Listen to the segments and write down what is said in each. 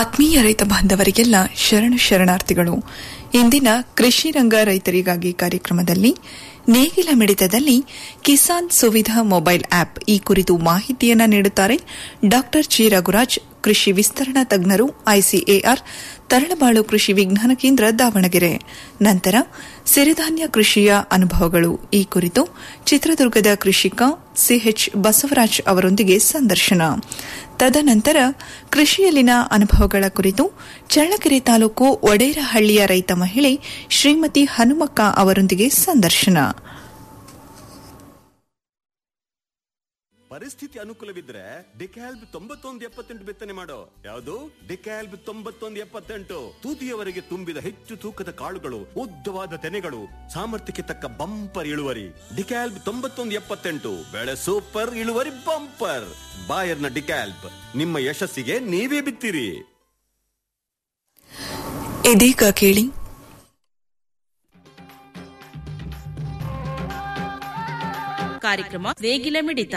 ಆತ್ಮೀಯ ರೈತ ಬಾಂಧವರಿಗೆಲ್ಲ ಶರಣ ಶರಣಾರ್ಥಿಗಳು ಇಂದಿನ ಕೃಷಿ ರಂಗ ರೈತರಿಗಾಗಿ ಕಾರ್ಯಕ್ರಮದಲ್ಲಿ ನೇಗಿಲ ಮಿಡಿತದಲ್ಲಿ ಕಿಸಾನ್ ಸುವಿಧಾ ಮೊಬೈಲ್ ಆಪ್ ಈ ಕುರಿತು ಮಾಹಿತಿಯನ್ನ ನೀಡುತ್ತಾರೆ ಡಾ ಜಿ ರಘುರಾಜ್ ಕೃಷಿ ವಿಸ್ತರಣಾ ತಜ್ಞರು ಐಸಿಎಆರ್ ತರಳಬಾಳು ಕೃಷಿ ವಿಜ್ಞಾನ ಕೇಂದ್ರ ದಾವಣಗೆರೆ ನಂತರ ಸಿರಿಧಾನ್ಯ ಕೃಷಿಯ ಅನುಭವಗಳು ಈ ಕುರಿತು ಚಿತ್ರದುರ್ಗದ ಕೃಷಿಕ ಸಿಎಚ್ ಬಸವರಾಜ್ ಅವರೊಂದಿಗೆ ಸಂದರ್ಶನ ತದನಂತರ ಕೃಷಿಯಲ್ಲಿನ ಅನುಭವಗಳ ಕುರಿತು ಚಳ್ಳಕೆರೆ ತಾಲೂಕು ಒಡೇರಹಳ್ಳಿಯ ರೈತ ಮಹಿಳೆ ಶ್ರೀಮತಿ ಹನುಮಕ್ಕ ಅವರೊಂದಿಗೆ ಸಂದರ್ಶನ ಪರಿಸ್ಥಿತಿ ಅನುಕೂಲವಿದ್ರೆ ಡಿಕ್ಯಾಲ್ಬ್ ತೊಂಬತ್ತೊಂದು ಎಪ್ಪತ್ತೆಂಟು ಬಿತ್ತನೆ ಮಾಡೋ ಯಾವುದು ಡಿಕ್ಯಾಲ್ಬ್ ತೊಂಬತ್ತೊಂದು ಎಪ್ಪತ್ತೆಂಟು ತುದಿಯವರೆಗೆ ತುಂಬಿದ ಹೆಚ್ಚು ತೂಕದ ಕಾಳುಗಳು ಉದ್ದವಾದ ತೆನೆಗಳು ಸಾಮರ್ಥ್ಯಕ್ಕೆ ತಕ್ಕ ಬಂಪರ್ ಇಳುವರಿ ಡಿಕ್ಯಾಲ್ಬ್ ತೊಂಬತ್ತೊಂದು ಎಪ್ಪತ್ತೆಂಟು ಬೆಳೆ ಸೂಪರ್ ಇಳುವರಿ ಬಂಪರ್ ಬಾಯರ್ನ ಡಿಕ್ಯಾಲ್ಬ್ ನಿಮ್ಮ ಯಶಸ್ಸಿಗೆ ನೀವೇ ಬಿತ್ತಿರಿ ಇದೀಗ ಕೇಳಿ ಕಾರ್ಯಕ್ರಮ ನೇಗಿಲ ಮಿಡಿತ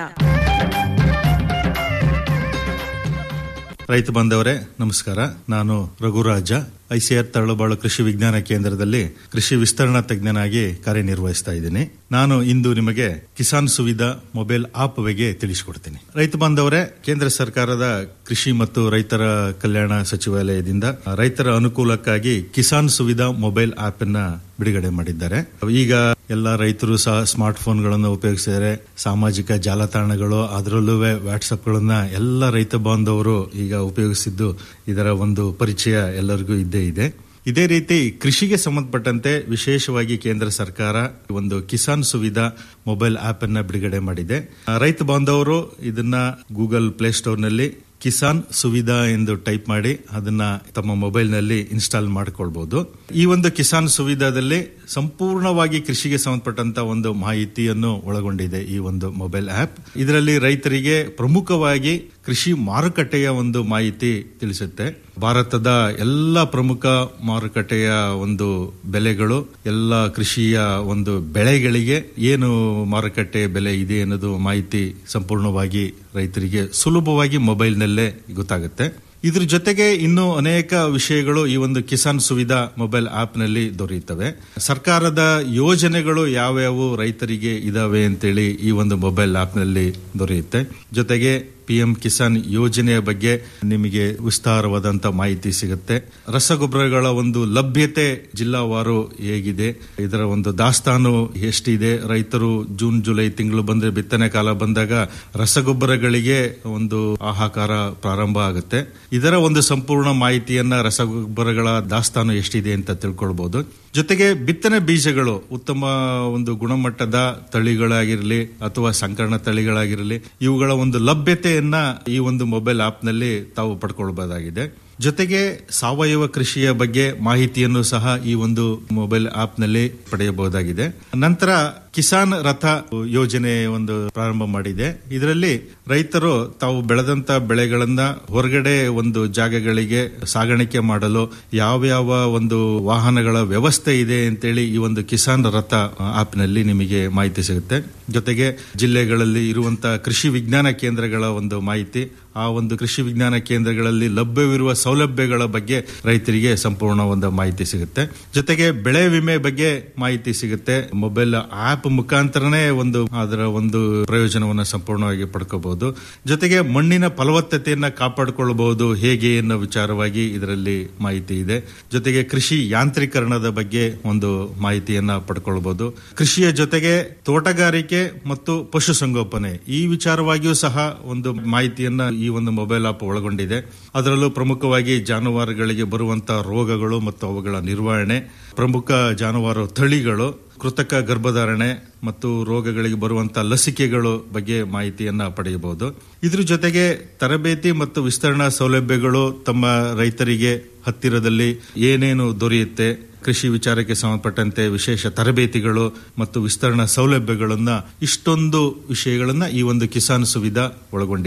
ರೈತ ಬಾಂಧವರೇ ನಮಸ್ಕಾರ ನಾನು ರಘುರಾಜ ಐಸಿಆರ್ ತರಳುಬಾಳು ಕೃಷಿ ವಿಜ್ಞಾನ ಕೇಂದ್ರದಲ್ಲಿ ಕೃಷಿ ವಿಸ್ತರಣಾ ತಜ್ಞನಾಗಿ ಕಾರ್ಯನಿರ್ವಹಿಸ್ತಾ ಇದ್ದೀನಿ ನಾನು ಇಂದು ನಿಮಗೆ ಕಿಸಾನ್ ಸುವಿಧಾ ಮೊಬೈಲ್ ಆಪ್ ಬಗ್ಗೆ ತಿಳಿಸಿಕೊಡ್ತೀನಿ ರೈತ ಬಾಂಧವರೇ ಕೇಂದ್ರ ಸರ್ಕಾರದ ಕೃಷಿ ಮತ್ತು ರೈತರ ಕಲ್ಯಾಣ ಸಚಿವಾಲಯದಿಂದ ರೈತರ ಅನುಕೂಲಕ್ಕಾಗಿ ಕಿಸಾನ್ ಸುವಿಧಾ ಮೊಬೈಲ್ ಆಪ್ ಅನ್ನ ಬಿಡುಗಡೆ ಮಾಡಿದ್ದಾರೆ ಈಗ ಎಲ್ಲ ರೈತರು ಸಹ ಸ್ಮಾರ್ಟ್ ಫೋನ್ಗಳನ್ನು ಉಪಯೋಗಿಸಿದರೆ ಸಾಮಾಜಿಕ ಜಾಲತಾಣಗಳು ಅದರಲ್ಲೂ ವಾಟ್ಸ್ಆಪ್ಗಳನ್ನ ಎಲ್ಲ ರೈತ ಬಾಂಧವರು ಈಗ ಉಪಯೋಗಿಸಿದ್ದು ಇದರ ಒಂದು ಪರಿಚಯ ಎಲ್ಲರಿಗೂ ಇದ್ದೇ ಇದೆ ಇದೇ ರೀತಿ ಕೃಷಿಗೆ ಸಂಬಂಧಪಟ್ಟಂತೆ ವಿಶೇಷವಾಗಿ ಕೇಂದ್ರ ಸರ್ಕಾರ ಒಂದು ಕಿಸಾನ್ ಸುವಿಧಾ ಮೊಬೈಲ್ ಆಪ್ ಅನ್ನ ಬಿಡುಗಡೆ ಮಾಡಿದೆ ರೈತ ಬಾಂಧವರು ಇದನ್ನ ಗೂಗಲ್ ಪ್ಲೇಸ್ಟೋರ್ನಲ್ಲಿ ಕಿಸಾನ್ ಸುವಿಧಾ ಎಂದು ಟೈಪ್ ಮಾಡಿ ಅದನ್ನ ತಮ್ಮ ಮೊಬೈಲ್ನಲ್ಲಿ ಇನ್ಸ್ಟಾಲ್ ಮಾಡಿಕೊಳ್ಬಹುದು ಈ ಒಂದು ಕಿಸಾನ್ ಸುವಿಧಾದಲ್ಲಿ ಸಂಪೂರ್ಣವಾಗಿ ಕೃಷಿಗೆ ಸಂಬಂಧಪಟ್ಟಂತ ಒಂದು ಮಾಹಿತಿಯನ್ನು ಒಳಗೊಂಡಿದೆ ಈ ಒಂದು ಮೊಬೈಲ್ ಆಪ್ ಇದರಲ್ಲಿ ರೈತರಿಗೆ ಪ್ರಮುಖವಾಗಿ ಕೃಷಿ ಮಾರುಕಟ್ಟೆಯ ಒಂದು ಮಾಹಿತಿ ತಿಳಿಸುತ್ತೆ ಭಾರತದ ಎಲ್ಲ ಪ್ರಮುಖ ಮಾರುಕಟ್ಟೆಯ ಒಂದು ಬೆಲೆಗಳು ಎಲ್ಲ ಕೃಷಿಯ ಒಂದು ಬೆಳೆಗಳಿಗೆ ಏನು ಮಾರುಕಟ್ಟೆ ಬೆಲೆ ಇದೆ ಅನ್ನೋದು ಮಾಹಿತಿ ಸಂಪೂರ್ಣವಾಗಿ ರೈತರಿಗೆ ಸುಲಭವಾಗಿ ಮೊಬೈಲ್ನಲ್ಲೇ ಗೊತ್ತಾಗುತ್ತೆ ಇದ್ರ ಜೊತೆಗೆ ಇನ್ನೂ ಅನೇಕ ವಿಷಯಗಳು ಈ ಒಂದು ಕಿಸಾನ್ ಸುವಿಧಾ ಮೊಬೈಲ್ ಆಪ್ ನಲ್ಲಿ ದೊರೆಯುತ್ತವೆ ಸರ್ಕಾರದ ಯೋಜನೆಗಳು ಯಾವ್ಯಾವು ರೈತರಿಗೆ ಇದಾವೆ ಅಂತೇಳಿ ಈ ಒಂದು ಮೊಬೈಲ್ ಆಪ್ ನಲ್ಲಿ ದೊರೆಯುತ್ತೆ ಜೊತೆಗೆ ಪಿಎಂ ಕಿಸಾನ್ ಯೋಜನೆಯ ಬಗ್ಗೆ ನಿಮಗೆ ವಿಸ್ತಾರವಾದಂತ ಮಾಹಿತಿ ಸಿಗುತ್ತೆ ರಸಗೊಬ್ಬರಗಳ ಒಂದು ಲಭ್ಯತೆ ಜಿಲ್ಲಾವಾರು ಹೇಗಿದೆ ಇದರ ಒಂದು ದಾಸ್ತಾನು ಎಷ್ಟಿದೆ ರೈತರು ಜೂನ್ ಜುಲೈ ತಿಂಗಳು ಬಂದ್ರೆ ಬಿತ್ತನೆ ಕಾಲ ಬಂದಾಗ ರಸಗೊಬ್ಬರಗಳಿಗೆ ಒಂದು ಹಾಹಾಕಾರ ಪ್ರಾರಂಭ ಆಗುತ್ತೆ ಇದರ ಒಂದು ಸಂಪೂರ್ಣ ಮಾಹಿತಿಯನ್ನ ರಸಗೊಬ್ಬರಗಳ ದಾಸ್ತಾನು ಎಷ್ಟಿದೆ ಅಂತ ತಿಳ್ಕೊಳ್ಬಹುದು ಜೊತೆಗೆ ಬಿತ್ತನೆ ಬೀಜಗಳು ಉತ್ತಮ ಒಂದು ಗುಣಮಟ್ಟದ ತಳಿಗಳಾಗಿರಲಿ ಅಥವಾ ಸಂಕರಣ ತಳಿಗಳಾಗಿರಲಿ ಇವುಗಳ ಒಂದು ಲಭ್ಯತೆಯನ್ನ ಈ ಒಂದು ಮೊಬೈಲ್ ಆಪ್ ನಲ್ಲಿ ತಾವು ಪಡ್ಕೊಳ್ಬಹುದಾಗಿದೆ ಜೊತೆಗೆ ಸಾವಯವ ಕೃಷಿಯ ಬಗ್ಗೆ ಮಾಹಿತಿಯನ್ನು ಸಹ ಈ ಒಂದು ಮೊಬೈಲ್ ಆಪ್ ನಲ್ಲಿ ಪಡೆಯಬಹುದಾಗಿದೆ ನಂತರ ಕಿಸಾನ್ ರಥ ಯೋಜನೆ ಒಂದು ಪ್ರಾರಂಭ ಮಾಡಿದೆ ಇದರಲ್ಲಿ ರೈತರು ತಾವು ಬೆಳೆದಂತ ಬೆಳೆಗಳನ್ನ ಹೊರಗಡೆ ಒಂದು ಜಾಗಗಳಿಗೆ ಸಾಗಾಣಿಕೆ ಮಾಡಲು ಯಾವ್ಯಾವ ಒಂದು ವಾಹನಗಳ ವ್ಯವಸ್ಥೆ ಇದೆ ಅಂತೇಳಿ ಈ ಒಂದು ಕಿಸಾನ್ ರಥ ಆಪ್ ನಲ್ಲಿ ನಿಮಗೆ ಮಾಹಿತಿ ಸಿಗುತ್ತೆ ಜೊತೆಗೆ ಜಿಲ್ಲೆಗಳಲ್ಲಿ ಇರುವಂತಹ ಕೃಷಿ ವಿಜ್ಞಾನ ಕೇಂದ್ರಗಳ ಒಂದು ಮಾಹಿತಿ ಆ ಒಂದು ಕೃಷಿ ವಿಜ್ಞಾನ ಕೇಂದ್ರಗಳಲ್ಲಿ ಲಭ್ಯವಿರುವ ಸೌಲಭ್ಯಗಳ ಬಗ್ಗೆ ರೈತರಿಗೆ ಸಂಪೂರ್ಣ ಒಂದು ಮಾಹಿತಿ ಸಿಗುತ್ತೆ ಜೊತೆಗೆ ಬೆಳೆ ವಿಮೆ ಬಗ್ಗೆ ಮಾಹಿತಿ ಸಿಗುತ್ತೆ ಮೊಬೈಲ್ ಆಪ್ ಮುಖಾಂತರನೇ ಒಂದು ಅದರ ಒಂದು ಪ್ರಯೋಜನವನ್ನು ಸಂಪೂರ್ಣವಾಗಿ ಪಡ್ಕೋಬಹುದು ಜೊತೆಗೆ ಮಣ್ಣಿನ ಫಲವತ್ತತೆಯನ್ನ ಕಾಪಾಡಿಕೊಳ್ಳಬಹುದು ಹೇಗೆ ಅನ್ನೋ ವಿಚಾರವಾಗಿ ಇದರಲ್ಲಿ ಮಾಹಿತಿ ಇದೆ ಜೊತೆಗೆ ಕೃಷಿ ಯಾಂತ್ರೀಕರಣದ ಬಗ್ಗೆ ಒಂದು ಮಾಹಿತಿಯನ್ನ ಪಡ್ಕೊಳ್ಬಹುದು ಕೃಷಿಯ ಜೊತೆಗೆ ತೋಟಗಾರಿಕೆ ಮತ್ತು ಪಶುಸಂಗೋಪನೆ ಈ ವಿಚಾರವಾಗಿಯೂ ಸಹ ಒಂದು ಮಾಹಿತಿಯನ್ನ ಈ ಒಂದು ಮೊಬೈಲ್ ಆಪ್ ಒಳಗೊಂಡಿದೆ ಅದರಲ್ಲೂ ಪ್ರಮುಖವಾಗಿ ಜಾನುವಾರುಗಳಿಗೆ ಬರುವಂತಹ ರೋಗಗಳು ಮತ್ತು ಅವುಗಳ ನಿರ್ವಹಣೆ ಪ್ರಮುಖ ಜಾನುವಾರು ತಳಿಗಳು ಕೃತಕ ಗರ್ಭಧಾರಣೆ ಮತ್ತು ರೋಗಗಳಿಗೆ ಬರುವಂತಹ ಲಸಿಕೆಗಳು ಬಗ್ಗೆ ಮಾಹಿತಿಯನ್ನ ಪಡೆಯಬಹುದು ಇದ್ರ ಜೊತೆಗೆ ತರಬೇತಿ ಮತ್ತು ವಿಸ್ತರಣಾ ಸೌಲಭ್ಯಗಳು ತಮ್ಮ ರೈತರಿಗೆ ಹತ್ತಿರದಲ್ಲಿ ಏನೇನು ದೊರೆಯುತ್ತೆ ಕೃಷಿ ವಿಚಾರಕ್ಕೆ ಸಂಬಂಧಪಟ್ಟಂತೆ ವಿಶೇಷ ತರಬೇತಿಗಳು ಮತ್ತು ವಿಸ್ತರಣಾ ಸೌಲಭ್ಯಗಳನ್ನ ಇಷ್ಟೊಂದು ವಿಷಯಗಳನ್ನ ಈ ಒಂದು ಕಿಸಾನ್ ಸುವಿಧಾ ಒಳಗೊಂಡಿದೆ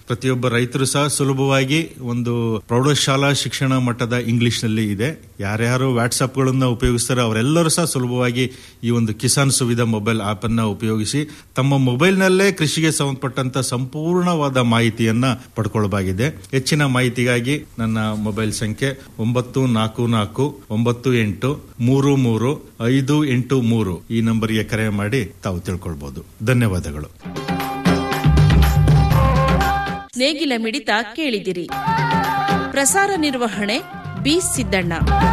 ಪ್ರತಿಯೊಬ್ಬ ರೈತರು ಸಹ ಸುಲಭವಾಗಿ ಒಂದು ಪ್ರೌಢಶಾಲಾ ಶಿಕ್ಷಣ ಮಟ್ಟದ ಇಂಗ್ಲಿಷ್ ನಲ್ಲಿ ಇದೆ ಯಾರ್ಯಾರು ವಾಟ್ಸ್ಆಪ್ ಗಳನ್ನ ಉಪಯೋಗಿಸ್ತಾರೆ ಅವರೆಲ್ಲರೂ ಸಹ ಸುಲಭವಾಗಿ ಈ ಒಂದು ಕಿಸಾನ್ ಸುವಿಧಾ ಮೊಬೈಲ್ ಆಪ್ ಅನ್ನ ಉಪಯೋಗಿಸಿ ತಮ್ಮ ಮೊಬೈಲ್ ನಲ್ಲೇ ಕೃಷಿಗೆ ಸಂಬಂಧಪಟ್ಟಂತ ಸಂಪೂರ್ಣವಾದ ಮಾಹಿತಿಯನ್ನ ಪಡ್ಕೊಳ್ಬಹುದಾಗಿದೆ ಹೆಚ್ಚಿನ ಮಾಹಿತಿಗಾಗಿ ನನ್ನ ಮೊಬೈಲ್ ಸಂಖ್ಯೆ ಒಂಬತ್ತು ನಾಲ್ಕು ನಾಲ್ಕು ಒಂಬತ್ತು ಎಂಟು ಮೂರು ಮೂರು ಐದು ಎಂಟು ಮೂರು ಈ ನಂಬರ್ಗೆ ಕರೆ ಮಾಡಿ ತಾವು ತಿಳ್ಕೊಳ್ಬಹುದು ಧನ್ಯವಾದಗಳು ನೇಗಿಲ ಮಿಡಿತ ಕೇಳಿದಿರಿ ಪ್ರಸಾರ ನಿರ್ವಹಣೆ ಬಿ ಸಿದ್ದಣ್ಣ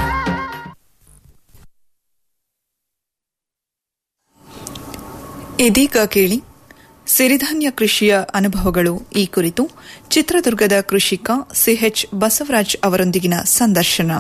ಇದೀಗ ಕೇಳಿ ಸಿರಿಧಾನ್ಯ ಕೃಷಿಯ ಅನುಭವಗಳು ಈ ಕುರಿತು ಚಿತ್ರದುರ್ಗದ ಕೃಷಿಕ ಸಿಎಚ್ ಬಸವರಾಜ್ ಅವರೊಂದಿಗಿನ ಸಂದರ್ಶನ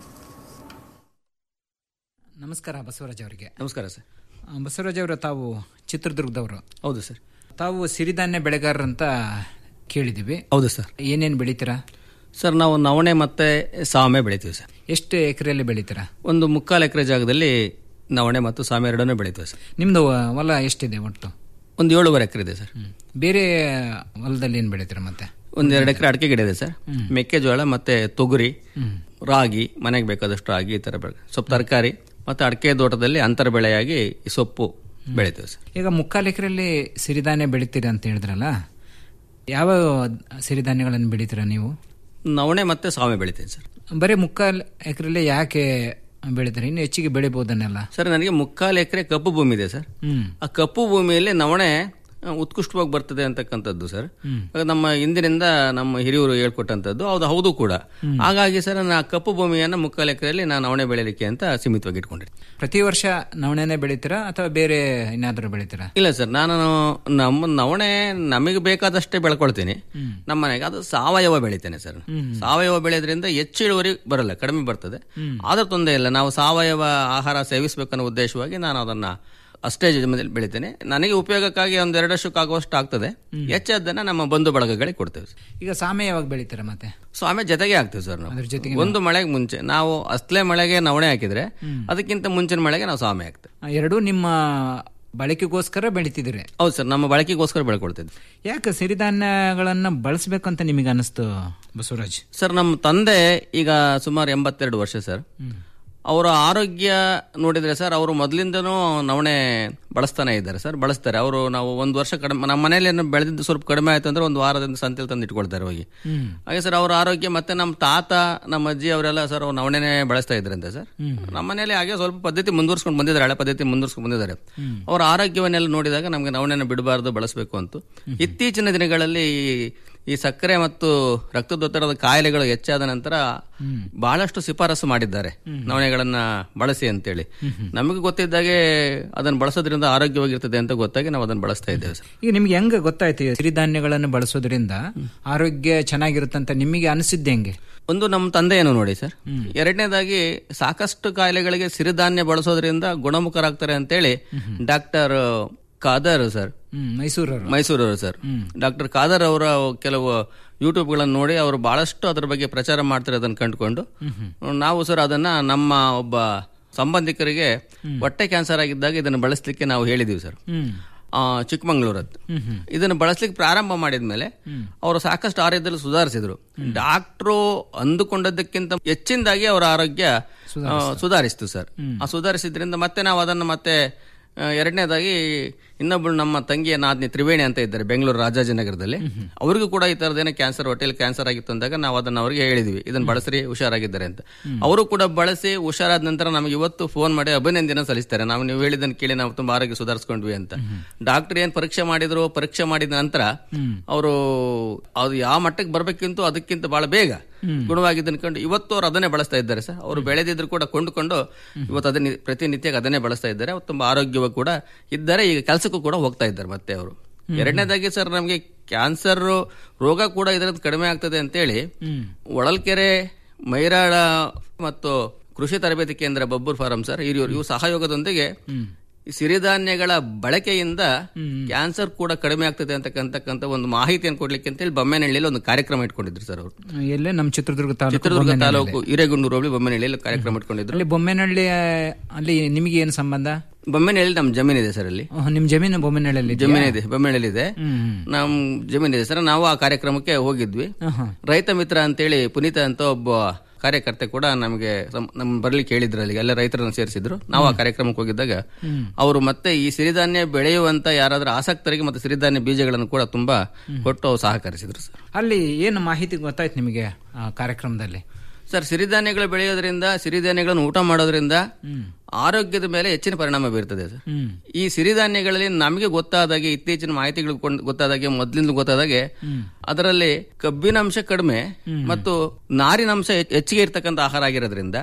ನಮಸ್ಕಾರ ಬಸವರಾಜ್ ಅವರಿಗೆ ನಮಸ್ಕಾರ ಸರ್ ಆ, ಬಸವರಾಜ್ ಅವರು ತಾವು ಚಿತ್ರದುರ್ಗದವರು ಹೌದು ಸರ್ ತಾವು ಸಿರಿಧಾನ್ಯ ಬೆಳೆಗಾರರಂತ ಕೇಳಿದ್ದೀವಿ ಹೌದು ಸರ್ ಏನೇನು ಬೆಳಿತೀರಾ ಸರ್ ನಾವು ನವಣೆ ಮತ್ತೆ ಸಾಮೆ ಬೆಳಿತೀವಿ ಸರ್ ಎಷ್ಟು ಎಕರೆಯಲ್ಲಿ ಬೆಳಿತೀರಾ ಒಂದು ಮುಕ್ಕಾಲು ಎಕರೆ ಜಾಗದಲ್ಲಿ ನವಣೆ ಮತ್ತು ಸಾಮೆ ಎರಡನ್ನೂ ಬೆಳಿತೀವಿ ಸರ್ ನಿಮ್ದು ಹೊಲ ಎಷ್ಟಿದೆ ಒಟ್ಟು ಒಂದು ಏಳುವರೆ ಎಕರೆ ಇದೆ ಸರ್ ಬೇರೆ ಹೊಲದಲ್ಲಿ ಏನು ಬೆಳಿತೀರಾ ಮತ್ತೆ ಒಂದು ಎರಡು ಎಕರೆ ಅಡಿಕೆ ಗಿಡ ಇದೆ ಸರ್ ಮೆಕ್ಕೆಜೋಳ ಮತ್ತೆ ತೊಗರಿ ರಾಗಿ ಮನೆಗೆ ಬೇಕಾದಷ್ಟು ರಾಗಿ ಈ ಥರ ಬೆಳೆ ಸ್ವಲ್ಪ ತರಕಾರಿ ಮತ್ತು ಅಡಿಕೆ ತೋಟದಲ್ಲಿ ಅಂತರ ಬೆಳೆಯಾಗಿ ಈ ಸೊಪ್ಪು ಬೆಳಿತೀವಿ ಸರ್ ಈಗ ಮುಕ್ಕಾಲು ಎಕರೆಯಲ್ಲಿ ಸಿರಿಧಾನ್ಯ ಬೆಳಿತೀರಾ ಅಂತ ಹೇಳಿದ್ರಲ್ಲ ಯಾವ ಸಿರಿಧಾನ್ಯಗಳನ್ನು ಬೆಳಿತೀರಾ ನೀವು ನವಣೆ ಮತ್ತೆ ಸಾಮೆ ಬೆಳಿತೀನಿ ಸರ್ ಬರೀ ಮುಕ್ಕಾಲು ಎಕರೆಯಲ್ಲಿ ಯಾಕೆ ಬೆಳಿತೀರಾ ಇನ್ನು ಹೆಚ್ಚಿಗೆ ಬೆಳಿಬೋದನ್ನೆಲ್ಲ ಸರ್ ನನಗೆ ಮುಕ್ಕಾಲು ಎಕರೆ ಕಪ್ಪು ಭೂಮಿ ಇದೆ ಸರ್ ಹ್ಮ್ ಆ ಕಪ್ಪು ಭೂಮಿಯಲ್ಲಿ ನವಣೆ ಆ, ಉತ್ಕೃಷ್ಟವಾಗಿ ಬರ್ತದೆ ಅಂತಕ್ಕಂಥದ್ದು ಸರ್ ಆಗ ನಮ್ಮ ಹಿಂದಿನಿಂದ ನಮ್ಮ ಹಿರಿಯರು ಹೇಳ್ಕೊಟ್ಟಂಥದ್ದು ಹೌದು ಹೌದು ಕೂಡ ಹಾಗಾಗಿ ಸರ್ ನಾನು ಆ ಕಪ್ಪು ಭೂಮಿಯನ್ನು ಮುಕ್ಕಾಲು ಎಕರೆಯಲ್ಲಿ ನಾನು ನವಣೆ ಬೆಳೆಯಲಿಕ್ಕೆ ಅಂತ ಸೀಮಿತವಾಗಿ ಇಟ್ಕೊಂಡಿರ್ತೀನಿ ಪ್ರತಿ ವರ್ಷ ನವಣೆನೆ ಬೆಳಿತೀರಾ ಅಥವಾ ಬೇರೆ ಇನ್ನಾದ್ರೂ ಬೆಳಿತೀರಾ ಇಲ್ಲ ಸರ್ ನಾನು ನಮ್ಮ ನವಣೆ ನಮಗೆ ಬೇಕಾದಷ್ಟೇ ಬೆಳ್ಕೊಳ್ತೀನಿ ನಮ್ಮ ಮನೆಗೆ ಅದು ಸಾವಯವ ಬೆಳಿತೇನೆ ಸರ್ ಸಾವಯವ ಬೆಳೆಯೋದ್ರಿಂದ ಹೆಚ್ಚು ಇಳುವರಿ ಬರಲ್ಲ ಕಡಿಮೆ ಬರ್ತದೆ ಆದ್ರೆ ತೊಂದರೆ ಇಲ್ಲ ನಾವು ಸಾವಯವ ಆಹಾರ ಸೇವಿಸಬೇಕನ್ನೋ ಉದ್ದೇಶವಾಗಿ ನಾನು ಅದನ್ನ ಅಷ್ಟೇ ಜಮದಲ್ಲಿ ಬೆಳಿತೇನೆ ನನಗೆ ಉಪಯೋಗಕ್ಕಾಗಿ ಒಂದು ಎರಡು ವರ್ಷಕ್ಕೆ ಆಗುವಷ್ಟು ಆಗ್ತದೆ ಹೆಚ್ಚಾದ್ದನ್ನ ನಮ್ಮ ಬಂಧು ಬಳಗಗಳಿಗೆ ಕೊಡ್ತೇವೆ ಸರ್. ಈಗ ಸಾಮೆ ಯಾವಾಗ ಬೆಳಿತೀರಾ ಮತ್ತೆ ಸೊ ಆಮೇಲೆ ಜೊತೆಗೆ ಹಾಕ್ತೇವೆ ಸರ್ ನಾವು ಅದ್ರ ಜೊತೆಗೆ ಒಂದು ಮಳೆಗೆ ಮುಂಚೆ ನಾವು ಅಸ್ಲೆ ಮಳೆಗೆ ನವಣೆ ಹಾಕಿದ್ರೆ ಅದಕ್ಕಿಂತ ಮುಂಚಿನ ಮಳೆಗೆ ನಾವು ಸಾಮೆ ಹಾಕ್ತೇವೆ ಆ, ಎರಡೂ ನಿಮ್ಮ ಬಳಕೆಗೋಸ್ಕರ ಬೆಳಿತಿದ್ದೀರಿ ಹೌದು ಸರ್ ನಮ್ಮ ಬಳಕೆಗೋಸ್ಕರ ಬೆಳ್ಕೊಳ್ತಿದ್ವಿ ಯಾಕೆ ಸಿರಿಧಾನ್ಯಗಳನ್ನ ಬಳಸಬೇಕಂತ ನಿಮಗೆ ಅನಿಸ್ತು ಬಸವರಾಜ್ ಸರ್ ನಮ್ಮ ತಂದೆ ಈಗ ಸುಮಾರು ಎಂಬತ್ತೆರಡು ವರ್ಷ ಸರ್ ಅವರ ಆರೋಗ್ಯ ನೋಡಿದ್ರೆ ಸರ್ ಅವರು ಮೊದಲಿಂದನೂ ನವಣೆ ಬಳಸ್ತಾನೆ ಇದ್ದಾರೆ ಸರ್ ಬಳಸ್ತಾರೆ ಅವರು ನಾವು ಒಂದು ವರ್ಷ ಕಡಿಮೆ ನಮ್ಮ ಮನೇಲಿ ಏನು ಬೆಳೆದಿದ್ದು ಸ್ವಲ್ಪ ಕಡಿಮೆ ಆಯ್ತು ಅಂದ್ರೆ ಒಂದು ವಾರದಿಂದ ಸಂತೆಲಿ ತಂದು ಇಟ್ಕೊಳ್ತಾರೆ ಹೋಗಿ ಹಾಗೆ ಸರ್ ಅವರ ಆರೋಗ್ಯ ಮತ್ತೆ ನಮ್ಮ ತಾತ ನಮ್ಮ ಅಜ್ಜಿ ಅವರೆಲ್ಲ ಸರ್ ಅವ್ರು ನವಣೆನೆ ಬಳಸ್ತಾ ಇದ್ರಂತೆ ಸರ್ ನಮ್ಮ ಮನೇಲಿ ಹಾಗೆ ಸ್ವಲ್ಪ ಪದ್ಧತಿ ಮುಂದುವರ್ಸ್ಕೊಂಡು ಬಂದಿದ್ದಾರೆ ಹಳೆ ಪದ್ಧತಿ ಮುಂದುವರ್ಸ್ಕೊಂಡು ಬಂದಿದ್ದಾರೆ ಅವರ ಆರೋಗ್ಯವನ್ನೆಲ್ಲ ನೋಡಿದಾಗ ನಮಗೆ ನವಣೆನ ಬಿಡಬಾರ್ದು ಬಳಸಬೇಕು ಅಂತ ಇತ್ತೀಚಿನ ದಿನಗಳಲ್ಲಿ ಈ- ಈ ಸಕ್ಕರೆ ಮತ್ತು ರಕ್ತದೊತ್ತಡದ ಕಾಯಿಲೆಗಳು ಹೆಚ್ಚಾದ ನಂತರ ಬಹಳಷ್ಟು ಶಿಫಾರಸು ಮಾಡಿದ್ದಾರೆ ನವಣೆಗಳನ್ನ ಬಳಸಿ ಅಂತೇಳಿ ನಮಗೆ ಗೊತ್ತಿದ್ದಾಗೆ ಅದನ್ನು ಬಳಸೋದ್ರಿಂದ ಆರೋಗ್ಯವಾಗಿರ್ತದೆ ಅಂತ ಗೊತ್ತಾಗಿ ನಾವು ಅದನ್ನು ಬಳಸ್ತಾ ಇದ್ದೇವೆ ಸರ್ ಈಗ ನಿಮ್ಗೆ ಹೆಂಗ ಗೊತ್ತಾಯ್ತು ಈ ಸಿರಿಧಾನ್ಯಗಳನ್ನು ಬಳಸೋದ್ರಿಂದ ಆರೋಗ್ಯ ಚೆನ್ನಾಗಿರುತ್ತಂತ ನಿಮಗೆ ಅನಿಸಿದ್ದೆ ಹೆಂಗೆ ಒಂದು ನಮ್ಮ ತಂದೆಯನ್ನು ನೋಡಿ ಸರ್ ಎರಡನೇದಾಗಿ ಸಾಕಷ್ಟು ಕಾಯಿಲೆಗಳಿಗೆ ಸಿರಿಧಾನ್ಯ ಬಳಸೋದ್ರಿಂದ ಗುಣಮುಖರಾಗ್ತಾರೆ ಅಂತೇಳಿ ಡಾಕ್ಟರ್ ಖಾದರ್ ಸರ್ ಹ್ಮ್ ಮೈಸೂರವರು ಮೈಸೂರವರು ಸರ್ ಡಾಕ್ಟರ್ ಖಾದರ್ ಅವರ ಕೆಲವು ಯೂಟ್ಯೂಬ್ ಗಳನ್ನು ನೋಡಿ ಅವರು ಬಹಳಷ್ಟು ಅದರ ಬಗ್ಗೆ ಪ್ರಚಾರ ಮಾಡ್ತಾರೆ ಅದನ್ನು ಕಂಡುಕೊಂಡು ನಾವು ಸರ್ ಅದನ್ನ ನಮ್ಮ ಒಬ್ಬ ಸಂಬಂಧಿಕರಿಗೆ ಹೊಟ್ಟೆ ಕ್ಯಾನ್ಸರ್ ಆಗಿದ್ದಾಗ ಇದನ್ನು ಬಳಸಲಿಕ್ಕೆ ನಾವು ಹೇಳಿದೀವಿ ಸರ್ ಹ್ಮ್ ಆ, ಚಿಕ್ಕಮಂಗ್ಳೂರದ್ದು ಇದನ್ನು ಬಳಸಲಿಕ್ಕೆ ಪ್ರಾರಂಭ ಮಾಡಿದ್ಮೇಲೆ ಅವರು ಸಾಕಷ್ಟು ಆರೋಗ್ಯದಲ್ಲಿ ಸುಧಾರಿಸಿದ್ರು ಡಾಕ್ಟ್ರು ಅಂದುಕೊಂಡದ್ದಕ್ಕಿಂತ ಹೆಚ್ಚಿನದಾಗಿ ಅವರ ಆರೋಗ್ಯ ಆ, ಸುಧಾರಿಸ್ತು ಸರ್ ಆ ಸುಧಾರಿಸಿದ್ರಿಂದ ಮತ್ತೆ ನಾವು ಅದನ್ನು ಮತ್ತೆ ಆ, ಎರಡನೇದಾಗಿ ಇನ್ನೊಬ್ಬಳು ನಮ್ಮ ತಂಗಿಯ ನಾದ್ನಿ ತ್ರಿವೇಣಿ ಅಂತ ಇದ್ದಾರೆ ಬೆಂಗಳೂರು ರಾಜಾಜಿನಗರದಲ್ಲಿ ಅವ್ರಿಗೂ ಕೂಡ ಈ ತರದೇನೋ ಕ್ಯಾನ್ಸರ್ ಹೊಟ್ಟೆಲಿ ಕ್ಯಾನ್ಸರ್ ಆಗಿತ್ತು ಅಂದಾಗ ನಾವು ಅದನ್ನ ಅವರಿಗೆ ಹೇಳಿದ್ವಿ ಇದನ್ನ ಬಳಸ್ರಿ ಹುಷಾರಾಗಿದ್ದಾರೆ ಅಂತ ಅವರು ಕೂಡ ಬಳಸಿ ಹುಷಾರಾದ ನಂತರ ನಮಗೆ ಇವತ್ತು ಫೋನ್ ಮಾಡಿ ಅಭಿನಂದನೆ ಸಲ್ಲಿಸ್ತಾರೆ ನಾವು ನೀವು ಹೇಳಿದ್ದನ್ನು ಕೇಳಿ ನಾವು ತುಂಬಾ ಆರೋಗ್ಯ ಸುಧಾರಿಸ್ಕೊಂಡ್ವಿ ಅಂತ ಡಾಕ್ಟರ್ ಏನ್ ಪರೀಕ್ಷೆ ಮಾಡಿದ್ರು ಪರೀಕ್ಷೆ ಮಾಡಿದ ನಂತರ ಅವರು ಅದು ಯಾವ ಮಟ್ಟಕ್ಕೆ ಬರ್ಬೇಕಿಂತ ಅದಕ್ಕಿಂತ ಬಹಳ ಬೇಗ ಗುಣವಾಗಿದ್ದನ್ನು ಕಂಡು ಇವತ್ತು ಅವ್ರು ಅದನ್ನೇ ಬಳಸ್ತಾ ಇದ್ದಾರೆ ಸರ್ ಅವರು ಬೆಳೆದಿದ್ರು ಕೂಡ ಕೊಂಡುಕೊಂಡು ಇವತ್ತು ಅದನ್ನೇ ಪ್ರತಿನಿತ್ಯ ಅದನ್ನೇ ಬಳಸ್ತಾ ಇದ್ದಾರೆ ಅವ್ರು ತುಂಬಾ ಆರೋಗ್ಯವಾಗಿ ಕೂಡ ಇದ್ದಾರೆ ಈಗ ಕೆಲಸಕ್ಕೂ ಕೂಡ ಹೋಗ್ತಾ ಇದ್ದಾರೆ ಮತ್ತೆ ಅವರು ಎರಡನೇದಾಗಿ ಸರ್ ನಮಗೆ ಕ್ಯಾನ್ಸರ್ ರೋಗ ಕೂಡ ಇದರದ್ದು ಕಡಿಮೆ ಆಗ್ತದೆ ಅಂತೇಳಿ ಒಳಲ್ಕೆರೆ ಮೈರಾಳ ಮತ್ತು ಕೃಷಿ ತರಬೇತಿ ಕೇಂದ್ರ ಬಬ್ಬೂರ್ ಫಾರಂ ಸರ್ ಹಿರಿಯೂರು ಇವು ಸಹಯೋಗದೊಂದಿಗೆ ಈ ಸಿರಿಧಾನ್ಯಗಳ ಬಳಕೆಯಿಂದ ಕ್ಯಾನ್ಸರ್ ಕೂಡ ಕಡಿಮೆ ಆಗ್ತದೆ ಅಂತಕ್ಕಂತಕ್ಕಂಥ ಒಂದು ಮಾಹಿತಿಯನ್ನು ಕೊಡ್ಲಿಕ್ಕೆ ಅಂತೇಳಿ ಬೊಮ್ಮೆನಹಳ್ಳಿಯಲ್ಲಿ ಒಂದು ಕಾರ್ಯಕ್ರಮ ಇಟ್ಕೊಂಡಿದ್ರು ಸರ್ ಅವರು ಎಲ್ಲೇ ನಮ್ಮ ಚಿತ್ರದುರ್ಗ ತಾಲೂಕು ಚಿತ್ರದುರ್ಗ ಬೊಮ್ಮೆನಹಳ್ಳಿ. ತಾಲೂಕು ಹಿರೇಗುಂಡೂರು ಹೋಬಳಿ ಬೊಮ್ಮೆನಹಳ್ಳಿಯಲ್ಲಿ ಕಾರ್ಯಕ್ರಮ ಇಟ್ಕೊಂಡಿದ್ರು ಅಲ್ಲಿ ಬೊಮ್ಮೆನಹಳ್ಳಿ ಅಲ್ಲಿ ನಿಮಗೆ ಏನು ಸಂಬಂಧ ಬೊಮ್ಮೆನಹಳ್ಳಿ ನಮ್ಮ ಜಮೀನ್ ಇದೆ ಸರ್ ಅಲ್ಲಿ ಓಹ್, ನಿಮ್ ಜಮೀನು ಬೊಮ್ಮನಹಳ್ಳಿ ಜಮೀನ್ ಇದೆ ಬೊಮ್ಮೆನಹಳ್ಳಿ ಇದೆ ಹ್ಮ್ ನಮ್ ಜಮೀನ್ ಇದೆ ಸರ್ ನಾವು ಆ ಕಾರ್ಯಕ್ರಮಕ್ಕೆ ಹೋಗಿದ್ವಿ ಆಹಾ. ರೈತ ಮಿತ್ರ ಅಂತೇಳಿ ಪುನೀತ ಅಂತ ಒಬ್ಬ ಕಾರ್ಯಕರ್ತೆ ಕೂಡ ನಮಗೆ ಸಂ- ನಮ್ ಬರ್ಲಿಕ್ಕೆ ಹೇಳಿದ್ರು ಅಲ್ಲಿಗೆ ಎಲ್ಲ ರೈತರನ್ನು ಸೇರಿಸಿದ್ರು ನಾವು ಆ ಕಾರ್ಯಕ್ರಮಕ್ಕೆ ಹೋಗಿದ್ದಾಗ ಅವರು ಮತ್ತೆ ಈ ಸಿರಿಧಾನ್ಯ ಬೆಳೆಯುವಂತ ಯಾರಾದ್ರೂ ಆಸಕ್ತರಿಗೆ ಮತ್ತೆ ಸಿರಿಧಾನ್ಯ ಬೀಜಗಳನ್ನು ಕೂಡ ತುಂಬಾ ಕೊಟ್ಟು ಅವ್ರು ಸಹಕರಿಸಿದ್ರು ಸರ್ ಅಲ್ಲಿ ಏನು ಮಾಹಿತಿ ಗೊತ್ತಾಯ್ತು ನಿಮಗೆ ಆ ಕಾರ್ಯಕ್ರಮದಲ್ಲಿ ಸರ್ ಸಿರಿಧಾನ್ಯಗಳು ಬೆಳೆಯೋದ್ರಿಂದ ಸಿರಿಧಾನ್ಯಗಳನ್ನು ಊಟ ಮಾಡೋದ್ರಿಂದ ಆರೋಗ್ಯದ ಮೇಲೆ ಹೆಚ್ಚಿನ ಪರಿಣಾಮ ಬೀರ್ತದೆ ಸರ್ ಹ್ಮ್ ಈ ಸಿರಿಧಾನ್ಯಗಳಲ್ಲಿ ನಮಗೆ ಗೊತ್ತಾದಾಗೆ ಇತ್ತೀಚಿನ ಮಾಹಿತಿಗಳು ಕೊಂಡ್- ಗೊತ್ತಾದಾಗೆ ಮೊದಲಿಂದ ಗೊತ್ತಾದಾಗೆ ಅದರಲ್ಲಿ ಕಬ್ಬಿನಾಂಶ ಕಡಿಮೆ ಮತ್ತು ನಾರಿನಾಂಶ ಹೆಚ್- ಹೆಚ್ಚಿಗೆ ಇರ್ತಕ್ಕಂಥ ಆಹಾರ ಆಗಿರೋದ್ರಿಂದ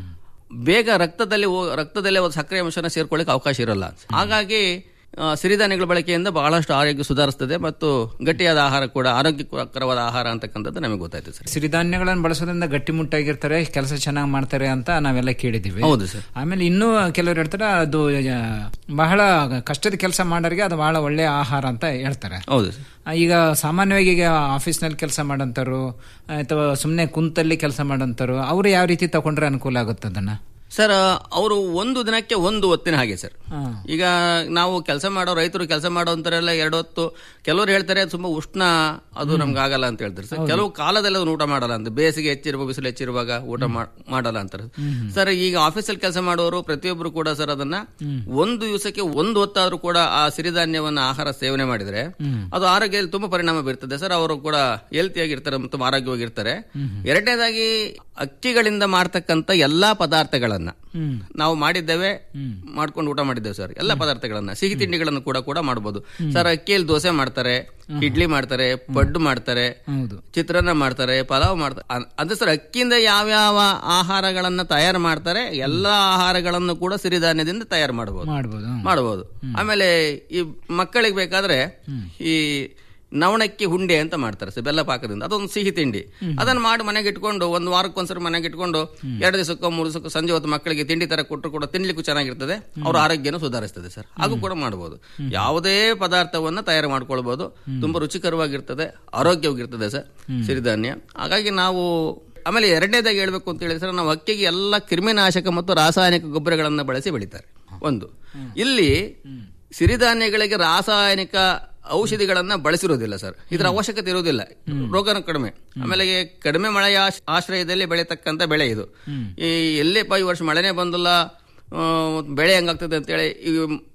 ಬೇಗ ರಕ್ತದಲ್ಲಿ ಹೋ- ರಕ್ತದಲ್ಲೇ ಒಂದು ಸಕ್ಕರೆ ಅಂಶನ ಸೇರ್ಕೊಳ್ಳಿಕ್ಕೆ ಅವಕಾಶ ಇರಲ್ಲ ಹಾಗಾಗಿ ಆ, ಸಿರಿಧಾನ್ಯಗಳ ಬಳಕೆಯಿಂದ ಬಹಳಷ್ಟು ಆರೋಗ್ಯ ಸುಧಾರಿಸ್ತದೆ ಮತ್ತು ಗಟ್ಟಿಯಾದ ಆಹಾರ ಕೂಡ ಆರೋಗ್ಯಕರವಾದ ಆಹಾರ ಅಂತಕ್ಕಂಥದ್ದು ನಮಗೆ ಗೊತ್ತಾಯ್ತು ಸರ್ ಸಿರಿಧಾನ್ಯಗಳನ್ನು ಬಳಸೋದ್ರಿಂದ ಗಟ್ಟಿಮುಟ್ಟಾಗಿರ್ತಾರೆ ಕೆಲಸ ಚೆನ್ನಾಗಿ ಮಾಡ್ತಾರೆ ಅಂತ ನಾವೆಲ್ಲ ಕೇಳಿದೀವಿ ಹೌದು ಸರ್ ಆಮೇಲೆ ಇನ್ನೂ ಕೆಲವರು ಹೇಳ್ತಾರೆ ಅದು ಆ, ಬಹಳ ಕಷ್ಟದ ಕೆಲಸ ಮಾಡೋರಿಗೆ ಅದು ಬಹಳ ಒಳ್ಳೆಯ ಆಹಾರ ಅಂತ ಹೇಳ್ತಾರೆ ಹೌದು ಸರ್ ಆ, ಈಗ ಸಾಮಾನ್ಯವಾಗಿ ಈಗ ಆಫೀಸ್ನಲ್ಲಿ ಕೆಲಸ ಮಾಡೋಂಥವ್ರು ಅಥವಾ ಸುಮ್ಮನೆ ಕುಂತಲ್ಲಿ ಕೆಲಸ ಮಾಡೋಂಥವ್ರು ಅವರು ಯಾವ ರೀತಿ ತಗೊಂಡ್ರೆ ಅನುಕೂಲ ಆಗುತ್ತೆ ಅದನ್ನ ಸರ್ ಅವರು ಒಂದು ದಿನಕ್ಕೆ ಒಂದು ಹೊತ್ತಿನ ಹಾಗೆ ಸರ್ ಹಾ. ಈಗ ನಾವು ಕೆಲಸ ಮಾಡೋ ರೈತರು ಕೆಲಸ ಮಾಡೋಂಥರೆಲ್ಲ ಎರಡು ಹೊತ್ತು ಕೆಲವರು ಹೇಳ್ತಾರೆ ತುಂಬಾ ಉಷ್ಣ ಅದು ನಮ್ಗೆ ಆಗಲ್ಲ ಅಂತ ಹೇಳ್ತಾರೆ ಸರ್ ಕೆಲವು ಕಾಲದಲ್ಲಿ ಅದನ್ನ ಊಟ ಮಾಡಲ್ಲ ಅಂತ ಬೇಸಿಗೆ ಹೆಚ್ಚಿರುವ ಬಿಸಿಲು ಹೆಚ್ಚಿರುವಾಗ ಊಟ ಮಾ- ಮಾಡಲ್ಲ ಅಂತಾರೆ ಸರ್ ಈಗ ಆಫೀಸಲ್ಲಿ ಕೆಲಸ ಮಾಡುವವರು ಪ್ರತಿಯೊಬ್ಬರು ಕೂಡ ಸರ್ ಅದನ್ನ ಒಂದು ದಿವಸಕ್ಕೆ ಒಂದು ಹೊತ್ತಾದ್ರೂ ಕೂಡ ಆ ಸಿರಿಧಾನ್ಯವನ್ನ ಆಹಾರ ಸೇವನೆ ಮಾಡಿದ್ರೆ ಅದು ಆರೋಗ್ಯದಲ್ಲಿ ತುಂಬಾ ಪರಿಣಾಮ ಬೀರ್ತದೆ ಸರ್ ಅವರು ಕೂಡ ಹೆಲ್ತಿಯಾಗಿರ್ತಾರೆ ಮತ್ತು ಆರೋಗ್ಯವಾಗಿರ್ತಾರೆ ಎರಡನೇದಾಗಿ ಅಕ್ಕಿಗಳಿಂದ ಮಾಡ್ತಕ್ಕಂಥ ಎಲ್ಲಾ ಪದಾರ್ಥಗಳನ್ನ ನಾವು ಮಾಡಿದ್ದೇವೆ ಮಾಡ್ಕೊಂಡು ಊಟ ಮಾಡಿದ್ದೇವೆ ಸರ್ ಎಲ್ಲ ಪದಾರ್ಥಗಳನ್ನ ಸಿಹಿ ತಿಂಡಿಗಳನ್ನು ಕೂಡ ಕೂಡ ಮಾಡಬಹುದು ಸರ್ ಅಕ್ಕಿಯಲ್ಲಿ ದೋಸೆ ಮಾಡ್ತಾರೆ ಇಡ್ಲಿ ಮಾಡ್ತಾರೆ ಪಡ್ಡು ಮಾಡ್ತಾರೆ ಹೌದು ಚಿತ್ರಾನ್ನ ಮಾಡ್ತಾರೆ ಪಲಾವ್ ಮಾಡ್ತಾರೆ ಅ- ಅದು ಸರ್ ಅಕ್ಕಿಯಿಂದ ಯಾವ್ಯಾವ ಆಹಾರಗಳನ್ನ ತಯಾರು ಮಾಡ್ತಾರೆ ಎಲ್ಲಾ ಆಹಾರಗಳನ್ನು ಕೂಡ ಸಿರಿಧಾನ್ಯದಿಂದ ತಯಾರು ಮಾಡಬಹುದು ಮಾಡ್ಬೋದು ಮಾಡಬಹುದು ಆಮೇಲೆ ಈ ಮಕ್ಕಳಿಗೆ ಬೇಕಾದ್ರೆ ಈ ನವಣಕ್ಕಿ ಹುಂಡೆ ಅಂತ ಮಾಡ್ತಾರೆ ಸರ್ ಬೆಲ್ಲ ಪಾಕದಿಂದ ಅದೊಂದು ಸಿಹಿ ತಿಂಡಿ ಅದನ್ನ ಮಾಡಿ ಮನೆಗೆ ಇಟ್ಕೊಂಡು ಒಂದು ವಾರಕ್ಕೊಂದ್ಸರಿ ಮನೆಗೆ ಇಟ್ಕೊಂಡು ಎರಡು ದಿವಸಕ್ಕೋ ಮೂರು ದಿವಸಕ್ಕೋ ಸಂಜೆ ಹೊತ್ತು ಮಕ್ಕಳಿಗೆ ತಿಂಡಿ ತರ ಕೊಟ್ಟರು ಕೂಡ ತಿನ್ಲಿಕ್ಕೂ ಚೆನ್ನಾಗಿರ್ತದೆ ಅವ್ರ ಆರೋಗ್ಯನೂ ಸುಧಾರಿಸ್ತದೆ ಸರ್ ಹಾಗೂ ಕೂಡ ಮಾಡಬಹುದು ಯಾವುದೇ ಪದಾರ್ಥವನ್ನ ತಯಾರು ಮಾಡ್ಕೊಳ್ಬಹುದು ತುಂಬಾ ರುಚಿಕರವಾಗಿರ್ತದೆ ಆರೋಗ್ಯವಾಗಿರ್ತದೆ ಸರ್ ಸಿರಿಧಾನ್ಯ ಹಾಗಾಗಿ ನಾವು ಆಮೇಲೆ ಎರಡನೇದಾಗಿ ಹೇಳ್ಬೇಕು ಅಂತ ಹೇಳಿದ್ರೆ ಸರ್ ನಾವು ಅಕ್ಕಿಗೆ ಎಲ್ಲ ಕ್ರಿಮಿನಾಶಕ ಮತ್ತು ರಾಸಾಯನಿಕ ಗೊಬ್ಬರಗಳನ್ನು ಬಳಸಿ ಬೆಳೀತಾರೆ ಒಂದು ಇಲ್ಲಿ ಸಿರಿಧಾನ್ಯಗಳಿಗೆ ರಾಸಾಯನಿಕ ಔಷಧಿಗಳನ್ನ ಬಳಸಿರೋದಿಲ್ಲ ಸರ್ ಇದರ ಅವಶ್ಯಕತೆ ಇರುವುದಿಲ್ಲ ರೋಗನ ಕಡಿಮೆ ಆಮೇಲೆ ಕಡಿಮೆ ಮಳೆಯ ಆಶ್- ಆಶ್ರಯದಲ್ಲಿ ಬೆಳೆತಕ್ಕಂತ ಬೆಳೆ ಇದು ಈ ಎಲ್ಲೇಪ್ಪ ಈ ವರ್ಷ ಮಳೆನೇ ಬಂದಿಲ್ಲ ಆ, ಬೆಳೆ ಹೆಂಗಾಗ್ತದೆ ಅಂತೇಳಿ ಈ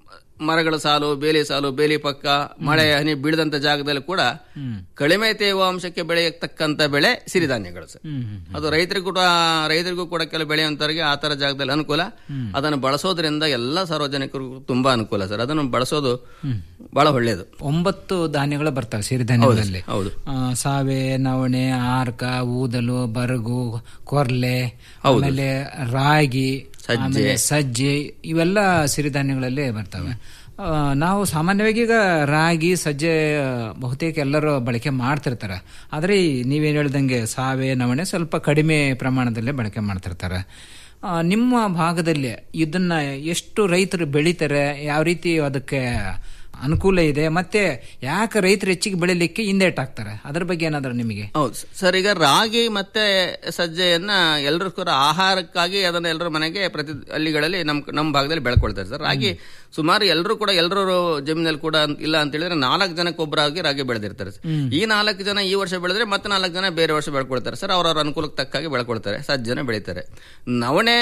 ಮರಗಳ ಸಾಲು ಬೇಲಿ ಸಾಲು ಬೇಲಿ ಪಕ್ಕ ಮಳೆ ಹನಿ ಬೀಳದಂತ ಜಾಗದಲ್ಲಿ ಕೂಡ ಕಡಿಮೆ ತೇವಾಂಶಕ್ಕೆ ಬೆಳೆಯತಕ್ಕಂತ ಬೆಳೆ ಸಿರಿಧಾನ್ಯಗಳು ಸರ್ ಅದು ರೈತರಿಗೂ ಕೂಡ ರೈತರಿಗೂ ಕೂಡ ಕೆಲವು ಬೆಳೆಯುವಂತವರಿಗೆ ಆ ತರ ಜಾಗದಲ್ಲಿ ಅನುಕೂಲ ಅದನ್ನು ಬಳಸೋದ್ರಿಂದ ಎಲ್ಲ ಸಾರ್ವಜನಿಕರಿಗೂ ತುಂಬಾ ಅನುಕೂಲ ಸರ್ ಅದನ್ನು ಬಳಸೋದು ಬಹಳ ಒಳ್ಳೆಯದು ಒಂಬತ್ತು ಧಾನ್ಯಗಳು ಬರ್ತವೆ ಸಿರಿಧಾನ್ಯಗಳಲ್ಲಿ ಹೌದು ಆ, ಸಾವೆ ನವಣೆ ಆರ್ಕ ಊದಲು ಬರಗು ಕೊರ್ಲೆ ಆಮೇಲೆ ರಾಗಿ ಆಮೇಲೆ ಸಜ್ಜೆ ಇವೆಲ್ಲ ಸಿರಿಧಾನ್ಯಗಳಲ್ಲಿ ಬರ್ತವೆ ಆ, ನಾವು ಸಾಮಾನ್ಯವಾಗಿ ಈಗ ರಾಗಿ ಸಜ್ಜೆ ಆ, ಬಹುತೇಕ ಎಲ್ಲರೂ ಬಳಕೆ ಮಾಡ್ತಿರ್ತಾರೆ ಆದರೆ ಈ ನೀವೇನು ಹೇಳ್ದಂಗೆ ಸಾವೆ ನವಣೆ ಸ್ವಲ್ಪ ಕಡಿಮೆ ಪ್ರಮಾಣದಲ್ಲೇ ಬಳಕೆ ಮಾಡ್ತಿರ್ತಾರೆ ಆ, ನಿಮ್ಮ ಭಾಗದಲ್ಲಿ ಇದನ್ನ ಎಷ್ಟು ರೈತರು ಬೆಳಿತಾರೆ ಯಾವ ರೀತಿ ಅದಕ್ಕೆ ಅನುಕೂಲ ಇದೆ ಮತ್ತೆ ಯಾಕೆ ರೈತರು ಹೆಚ್ಚಿಗೆ ಬೆಳಿಲಿಕ್ಕೆ ಹಿಂದೇಟಾಗ್ತಾರೆ ಅದ್ರ ಬಗ್ಗೆ ಏನಾದ್ರು ನಿಮಗೆ ಹೌದು ಸರ್ ಈಗ ರಾಗಿ ಮತ್ತೆ ಸಜ್ಜೆಯನ್ನ ಎಲ್ಲರೂ ಕೂಡ ಆಹಾರಕ್ಕಾಗಿ ಅದನ್ನ ಎಲ್ಲರ ಮನೆಗೆ ಪ್ರತಿ ಹಳ್ಳಿಗಳಲ್ಲಿ ನಮ್ ನಮ್ಮ ಭಾಗದಲ್ಲಿ ಬೆಳ್ಕೊಳ್ತಾರೆ ಸರ್ ರಾಗಿ ಸುಮಾರು ಎಲ್ಲರೂ ಕೂಡ ಎಲ್ಲರೂ ಜಮೀನಲ್ಲಿ ಕೂಡ ಇಲ್ಲ ಅಂತ ಹೇಳಿದ್ರೆ ನಾಲ್ಕು ಜನಕ್ಕೆ ಒಬ್ಬರಾಗಿ ರಾಗಿ ಬೆಳೆದಿರ್ತಾರೆ ಸರ್. ಈ ನಾಲ್ಕು ಜನ ಈ ವರ್ಷ ಬೆಳೆದ್ರೆ ಮತ್ತೆ ನಾಲ್ಕು ಜನ ಬೇರೆ ವರ್ಷ ಬೆಳ್ಕೊಳ್ತಾರೆ ಸರ್ ಅವ್ರವ್ರ ಅನುಕೂಲಕ್ಕೆ ತಕ್ಕಾಗಿ ಬೆಳ್ಕೊಳ್ತಾರೆ ಸಜ್ಜನ ಬೆಳೀತಾರೆ ನವಣೆ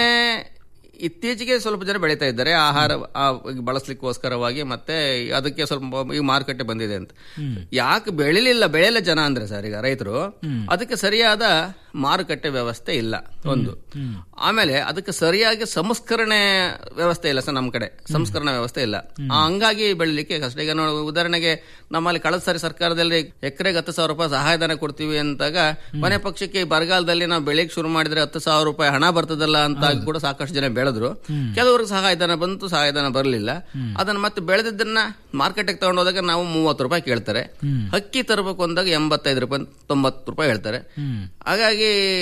ಇತ್ತೀಚೆಗೆ ಸ್ವಲ್ಪ ಜನ ಬೆಳೀತಾ ಇದ್ದಾರೆ ಆಹಾರ ಆ, ಈಗ ಬಳಸ್ಲಿಕ್ಕೋಸ್ಕರವಾಗಿ ಮತ್ತೆ ಅದಕ್ಕೆ ಸ್ವಲ್ಪ ಈಗ ಮಾರುಕಟ್ಟೆ ಬಂದಿದೆ ಅಂತ ಯಾಕೆ ಬೆಳಿಲಿಲ್ಲ ಬೆಳೆಯಲ್ಲ ಜನ ಅಂದ್ರೆ ಸರ್ ಈಗ ರೈತರು ಅದಕ್ಕೆ ಸರಿಯಾದ ಮಾರುಕಟ್ಟೆ ವ್ಯವಸ್ಥೆ ಇಲ್ಲ ಒಂದು ಆಮೇಲೆ ಅದಕ್ಕೆ ಸರಿಯಾಗಿ ಸಂಸ್ಕರಣೆ ವ್ಯವಸ್ಥೆ ಇಲ್ಲ ಸರ್ ನಮ್ಮ ಕಡೆ ಸಂಸ್ಕರಣಾ ವ್ಯವಸ್ಥೆ ಇಲ್ಲ ಆ, ಹಂಗಾಗಿ ಬೆಳಿಲಿಕ್ಕೆ ಕಷ್ಟ ಈಗ ನೋಡಿ ಉದಾಹರಣೆಗೆ ನಮ್ಮಲ್ಲಿ ಕಳೆದ ಸಾರಿ ಸರ್ಕಾರದಲ್ಲಿ ಎಕರೆಗೆ ಹತ್ತು ಸಾವಿರ ರೂಪಾಯಿ ಸಹಾಯಧನ ಕೊಡ್ತೀವಿ ಅಂತಾಗ ಮನೆ ಪಕ್ಷಕ್ಕೆ ಈ ಬರಗಾಲದಲ್ಲಿ ನಾವು ಬೆಳೆಗೆ ಶುರು ಮಾಡಿದ್ರೆ ಹತ್ತು ಸಾವಿರ ರೂಪಾಯಿ ಹಣ ಬರ್ತದಲ್ಲ ಅಂತ ಕೂಡ ಸಾಕಷ್ಟು ಜನ ಬೆಳೆದ್ರು ಕೆಲವ್ರಿಗೆ ಸಹಾಯಧನ ಬಂತು ಸಹಾಯಧನ ಬರಲಿಲ್ಲ ಅದನ್ನ ಮತ್ತೆ ಬೆಳೆದಿದ್ದನ್ನ ಮಾರ್ಕೆಟ್ಗೆ ತಗೊಂಡೋದಾಗ ನಾವು ಮೂವತ್ತು ರೂಪಾಯಿ ಕೇಳ್ತಾರೆ ಅಕ್ಕಿ ತರಬೇಕು ಅಂದಾಗ ಎಂಬತ್ತೈದು ರೂಪಾಯಿ ತೊಂಬತ್ತು ರೂಪಾಯಿ ಹೇಳ್ತಾರೆ ಹಾಗಾಗಿ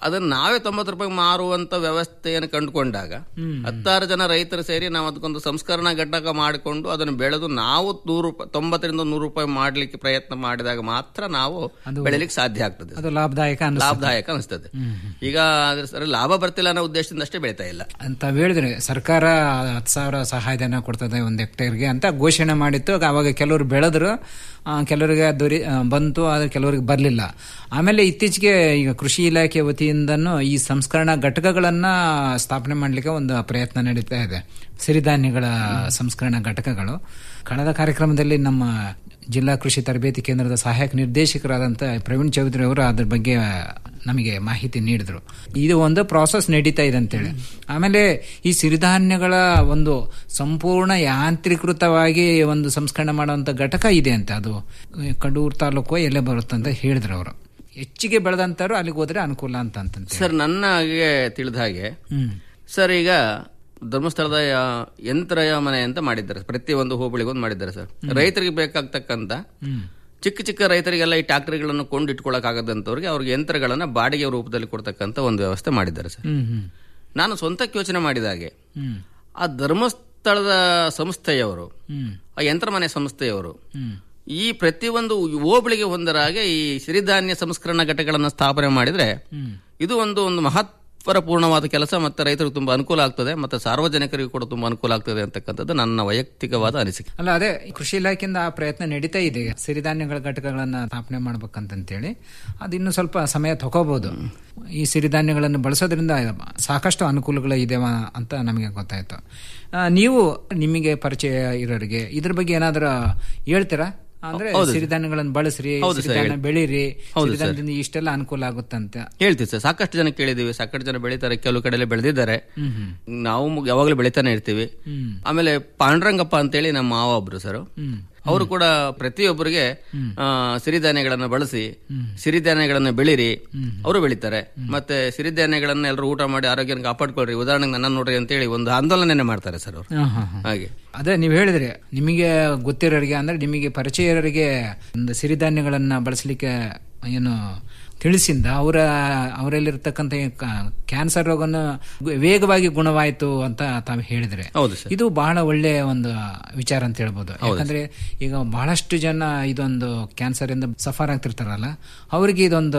ಅದನ್ನ ನಾವೇ ತೊಂಬತ್ತು ರೂಪಾಯಿ ಮಾರುವಂತ ವ್ಯವಸ್ಥೆಯನ್ನು ಕಂಡುಕೊಂಡಾಗ ಹತ್ತಾರು ಜನ ರೈತರು ಸೇರಿ ನಾವು ಅದಕ್ಕೊಂದು ಸಂಸ್ಕರಣಾ ಘಟಕ ಮಾಡಿಕೊಂಡು ಅದನ್ನು ಬೆಳೆದು ನಾವು ನೂರು ರೂಪಾಯಿ ತೊಂಬತ್ತರಿಂದ ನೂರು ರೂಪಾಯಿ ಮಾಡ್ಲಿಕ್ಕೆ ಪ್ರಯತ್ನ ಮಾಡಿದಾಗ ಮಾತ್ರ ನಾವು ಬೆಳಿಲಿಕ್ಕೆ ಸಾಧ್ಯ ಆಗ್ತದೆ ಅದು ಲಾಭದಾಯಕ ಅನಿಸ್ತದೆ. ಲಾಭದಾಯಕ ಅನಿಸ್ತದೆ ಈಗ ಅದ್ರ ಸರಿ ಲಾಭ ಬರ್ತಿಲ್ಲ ಅನ್ನೋ ಉದ್ದೇಶದಿಂದ ಅಷ್ಟೇ ಬೆಳೀತಾ ಇಲ್ಲ ಅಂತ ಹೇಳಿದ್ರೆ ಸರ್ಕಾರ ಹತ್ತು ಸಾವಿರ ಸಹಾಯಧನ ಕೊಡ್ತದೆ ಒಂದು ಹೆಕ್ಟೇರ್ಗೆ ಅಂತ ಘೋಷಣೆ ಮಾಡಿತ್ತು ಅವಾಗ ಕೆಲವರು ಬೆಳೆದ್ರು ಆ, ಕೆಲವರಿಗೆ ದೊರಿ ಆ, ಬಂತು ಆದ್ರೆ ಕೆಲವರಿಗೆ ಬರಲಿಲ್ಲ ಆಮೇಲೆ ಇತ್ತೀಚೆಗೆ ಈಗ ಕೃಷಿ ಇಲಾಖೆ ವತಿಯಿಂದನೂ ಈ ಸಂಸ್ಕರಣಾ ಘಟಕಗಳನ್ನ ಸ್ಥಾಪನೆ ಮಾಡಲಿಕ್ಕೆ ಒಂದು ಪ್ರಯತ್ನ ನಡೀತಾ ಇದೆ ಸಿರಿಧಾನ್ಯಗಳ ಸಂಸ್ಕರಣಾ ಘಟಕಗಳು ಕಳೆದ ಕಾರ್ಯಕ್ರಮದಲ್ಲಿ ನಮ್ಮ ಜಿಲ್ಲಾ ಕೃಷಿ ತರಬೇತಿ ಕೇಂದ್ರದ ಸಹಾಯಕ ನಿರ್ದೇಶಕರಾದಂಥ ಪ್ರವೀಣ್ ಚೌಧರಿ ಅವರು ಅದ್ರ ಬಗ್ಗೆ ನಮಗೆ ಮಾಹಿತಿ ನೀಡಿದ್ರು ಇದು ಒಂದು ಪ್ರಾಸೆಸ್ ನಡೀತಾ ಇದೆ ಅಂತೇಳಿ ಆಮೇಲೆ ಈ ಸಿರಿಧಾನ್ಯಗಳ ಒಂದು ಸಂಪೂರ್ಣ ಯಾಂತ್ರೀಕೃತವಾಗಿ ಒಂದು ಸಂಸ್ಕರಣೆ ಮಾಡುವಂತ ಘಟಕ ಇದೆ ಅಂತ ಅದು ಕಡೂರು ತಾಲೂಕು ಎಲ್ಲೇ ಬರುತ್ತೆ ಅಂತ ಹೇಳಿದ್ರು ಅವರು ಹೆಚ್ಚಿಗೆ ಬೆಳೆದಂತವ್ರು ಅಲ್ಲಿಗೆ ಹೋದ್ರೆ ಅನುಕೂಲ ಅಂತ ಅಂತಂತೆ ಸರ್ ನನಗೆ ತಿಳಿದ ಹಾಗೆ ಸರ್ ಈಗ ಧರ್ಮಸ್ಥಳದ ಯಾ- ಯಂತ್ರ ಮನೆ ಅಂತ ಮಾಡಿದ್ದಾರೆ ಪ್ರತಿ ಒಂದು ಹೋಬಳಿಗೆ ಒಂದು ಮಾಡಿದ್ದಾರೆ ಸರ್ ರೈತರಿಗೆ ಬೇಕಾಗ್ತಕ್ಕಂತ ಚಿಕ್ಕ ಚಿಕ್ಕ ರೈತರಿಗೆಲ್ಲ ಈ ಟ್ರಾಕ್ಟರ್ಗಳನ್ನು ಕೊಂಡು ಇಟ್ಕೊಳ್ಳೋಕ್ಕಾಗದಂತವ್ರಿಗೆ ಅವ್ರಿಗೆ ಯಂತ್ರಗಳನ್ನ ಬಾಡಿಗೆ ರೂಪದಲ್ಲಿ ಕೊಡ್ತಕ್ಕಂತ ಒಂದು ವ್ಯವಸ್ಥೆ ಮಾಡಿದ್ದಾರೆ ಸರ್ ಹ್ಮ್ ಹ್ಮ್ ನಾನು ಸ್ವಂತಕ್ಕೆ ಯೋಚನೆ ಮಾಡಿದ ಹಾಗೆ ಹ್ಮ್ ಆ ಧರ್ಮಸ್ಥಳದ ಸಂಸ್ಥೆಯವರು ಹ್ಮ್ ಆ ಯಂತ್ರಮನೆ ಸಂಸ್ಥೆಯವರು ಹ್ಮ್ ಈ ಪ್ರತಿಯೊಂದು ಹೋಬಳಿಗೆ ಹೊಂದರಾಗೆ ಈ ಸಿರಿಧಾನ್ಯ ಸಂಸ್ಕರಣಾ ಘಟಕಗಳನ್ನು ಸ್ಥಾಪನೆ ಮಾಡಿದ್ರೆ ಇದು ಒಂದು ಒಂದು ಮಹತ್ವಪೂರ್ಣವಾದ ಕೆಲಸ ಮತ್ತೆ ರೈತರಿಗೆ ತುಂಬಾ ಅನುಕೂಲ ಆಗ್ತದೆ ಮತ್ತೆ ಸಾರ್ವಜನಿಕರಿಗೂ ಕೂಡ ತುಂಬಾ ಅನುಕೂಲ ಆಗ್ತದೆ ಅಂತಕ್ಕಂಥದ್ದು ನನ್ನ ವೈಯಕ್ತಿಕವಾದ ಅನಿಸಿಕೆ ಅಲ್ಲ ಅದೇ ಕೃಷಿ ಇಲಾಖೆಯಿಂದ ಆ ಪ್ರಯತ್ನ ನಡೀತಾ ಇದೆ ಸಿರಿಧಾನ್ಯಗಳ ಘಟಕಗಳನ್ನ ಸ್ಥಾಪನೆ ಮಾಡ್ಬೇಕಂತಂತೇಳಿ ಅದು ಇನ್ನು ಸ್ವಲ್ಪ ಸಮಯ ತಗೋಬಹುದು ಈ ಸಿರಿಧಾನ್ಯಗಳನ್ನು ಬಳಸೋದ್ರಿಂದ ಸಾಕಷ್ಟು ಅನುಕೂಲಗಳು ಇದೆ ಅಂತ ನಮಗೆ ಗೊತ್ತಾಯ್ತು ಆ, ನೀವು ನಿಮಗೆ ಪರಿಚಯ ಇರೋರಿಗೆ ಇದ್ರ ಬಗ್ಗೆ ಏನಾದರೂ ಹೇಳ್ತೀರಾ ಅಂದ್ರೆ ಸಿರಿಧಾನ್ಯಗಳನ್ನು ಬಳಸ್ರಿ ಹೌದು ಸರ್, ಸಿರಿಧಾನ್ಯ ಹೇಳಿ. ಬೆಳೀರಿ ಹೌದು ಸರ್. ಸಿರಿಧಾನ್ಯದಿಂದ ಇಷ್ಟೆಲ್ಲ ಅನುಕೂಲ ಆಗುತ್ತಂತೆ ಹೇಳ್ತೀವಿ ಸರ್ ಸಾಕಷ್ಟು ಜನ ಕೇಳಿದೀವಿ ಸಾಕಷ್ಟು ಜನ ಬೆಳೀತಾರೆ ಕೆಲವು ಕಡೆಯಲ್ಲಿ ಬೆಳೆದಿದ್ದಾರೆ ಹ್ಮ್ ಹ್ಮ್ ನಾವು ಮು- ಯಾವಾಗಲೂ ಬೆಳಿತಾನೆ ಇರ್ತೀವಿ ಹ್ಮ್. ಆಮೇಲೆ ಪಾಂಡುರಂಗಪ್ಪ ಅಂತೇಳಿ ನಮ್ಮ ಮಾವ ಒಬ್ರು ಸರ್ ಹ್ಮ್ ಅವರು ಕೂಡ ಪ್ರತಿಯೊಬ್ಬರಿಗೆ ಆ, ಸಿರಿಧಾನ್ಯಗಳನ್ನ ಬಳಸಿ ಸಿರಿಧಾನ್ಯಗಳನ್ನ ಬೆಳಿರಿ ಅವರು ಬೆಳಿತಾರೆ ಮತ್ತೆ ಸಿರಿಧಾನ್ಯಗಳನ್ನ ಎಲ್ಲರೂ ಊಟ ಮಾಡಿ ಆರೋಗ್ಯನ ಕಾಪಾಡ್ಕೊಳ್ರಿ ಉದಾಹರಣೆಗೆ ನನ್ನ ನೋಡ್ರಿ ಅಂತೇಳಿ ಒಂದು ಆಂದೋಲನೆ ಮಾಡ್ತಾರೆ ಸರ್ ಅವರು ಹಾ, ಹಾ, ಹಾ. ಹಾಗೆ ಅದೇ ನೀವು ಹೇಳಿದ್ರಿ ನಿಮಗೆ ಗೊತ್ತಿರೋರಿಗೆ ಅಂದ್ರೆ ನಿಮಗೆ ಪರಿಚಯ ಇರೋರಿಗೆ ಒಂದು ಸಿರಿಧಾನ್ಯಗಳನ್ನ ಬಳಸಲಿಕ್ಕೆ ಏನು ತಿಳಿಸಿಂದ ಅವರ ಅವರಲ್ಲಿರ್ತಕ್ಕಂಥ ಈ ಕ- ಕ್ಯಾನ್ಸರ್ ರೋಗನ ಗು- ವೇಗವಾಗಿ ಗುಣವಾಯಿತು ಅಂತ ತಾವು ಹೇಳಿದ್ರೆ ಹೌದು ಸರ್ ಇದು ಬಹಳ ಒಳ್ಳೆಯ ಒಂದು ವಿಚಾರ ಅಂತ ಹೇಳ್ಬೋದು ಯಾಕಂದ್ರೆ ಈಗ ಬಹಳಷ್ಟು ಜನ ಇದೊಂದು ಕ್ಯಾನ್ಸರ್ ಇಂದ ಸಫರ್ ಆಗ್ತಿರ್ತಾರಲ್ಲ ಅವರಿಗೆ ಇದೊಂದು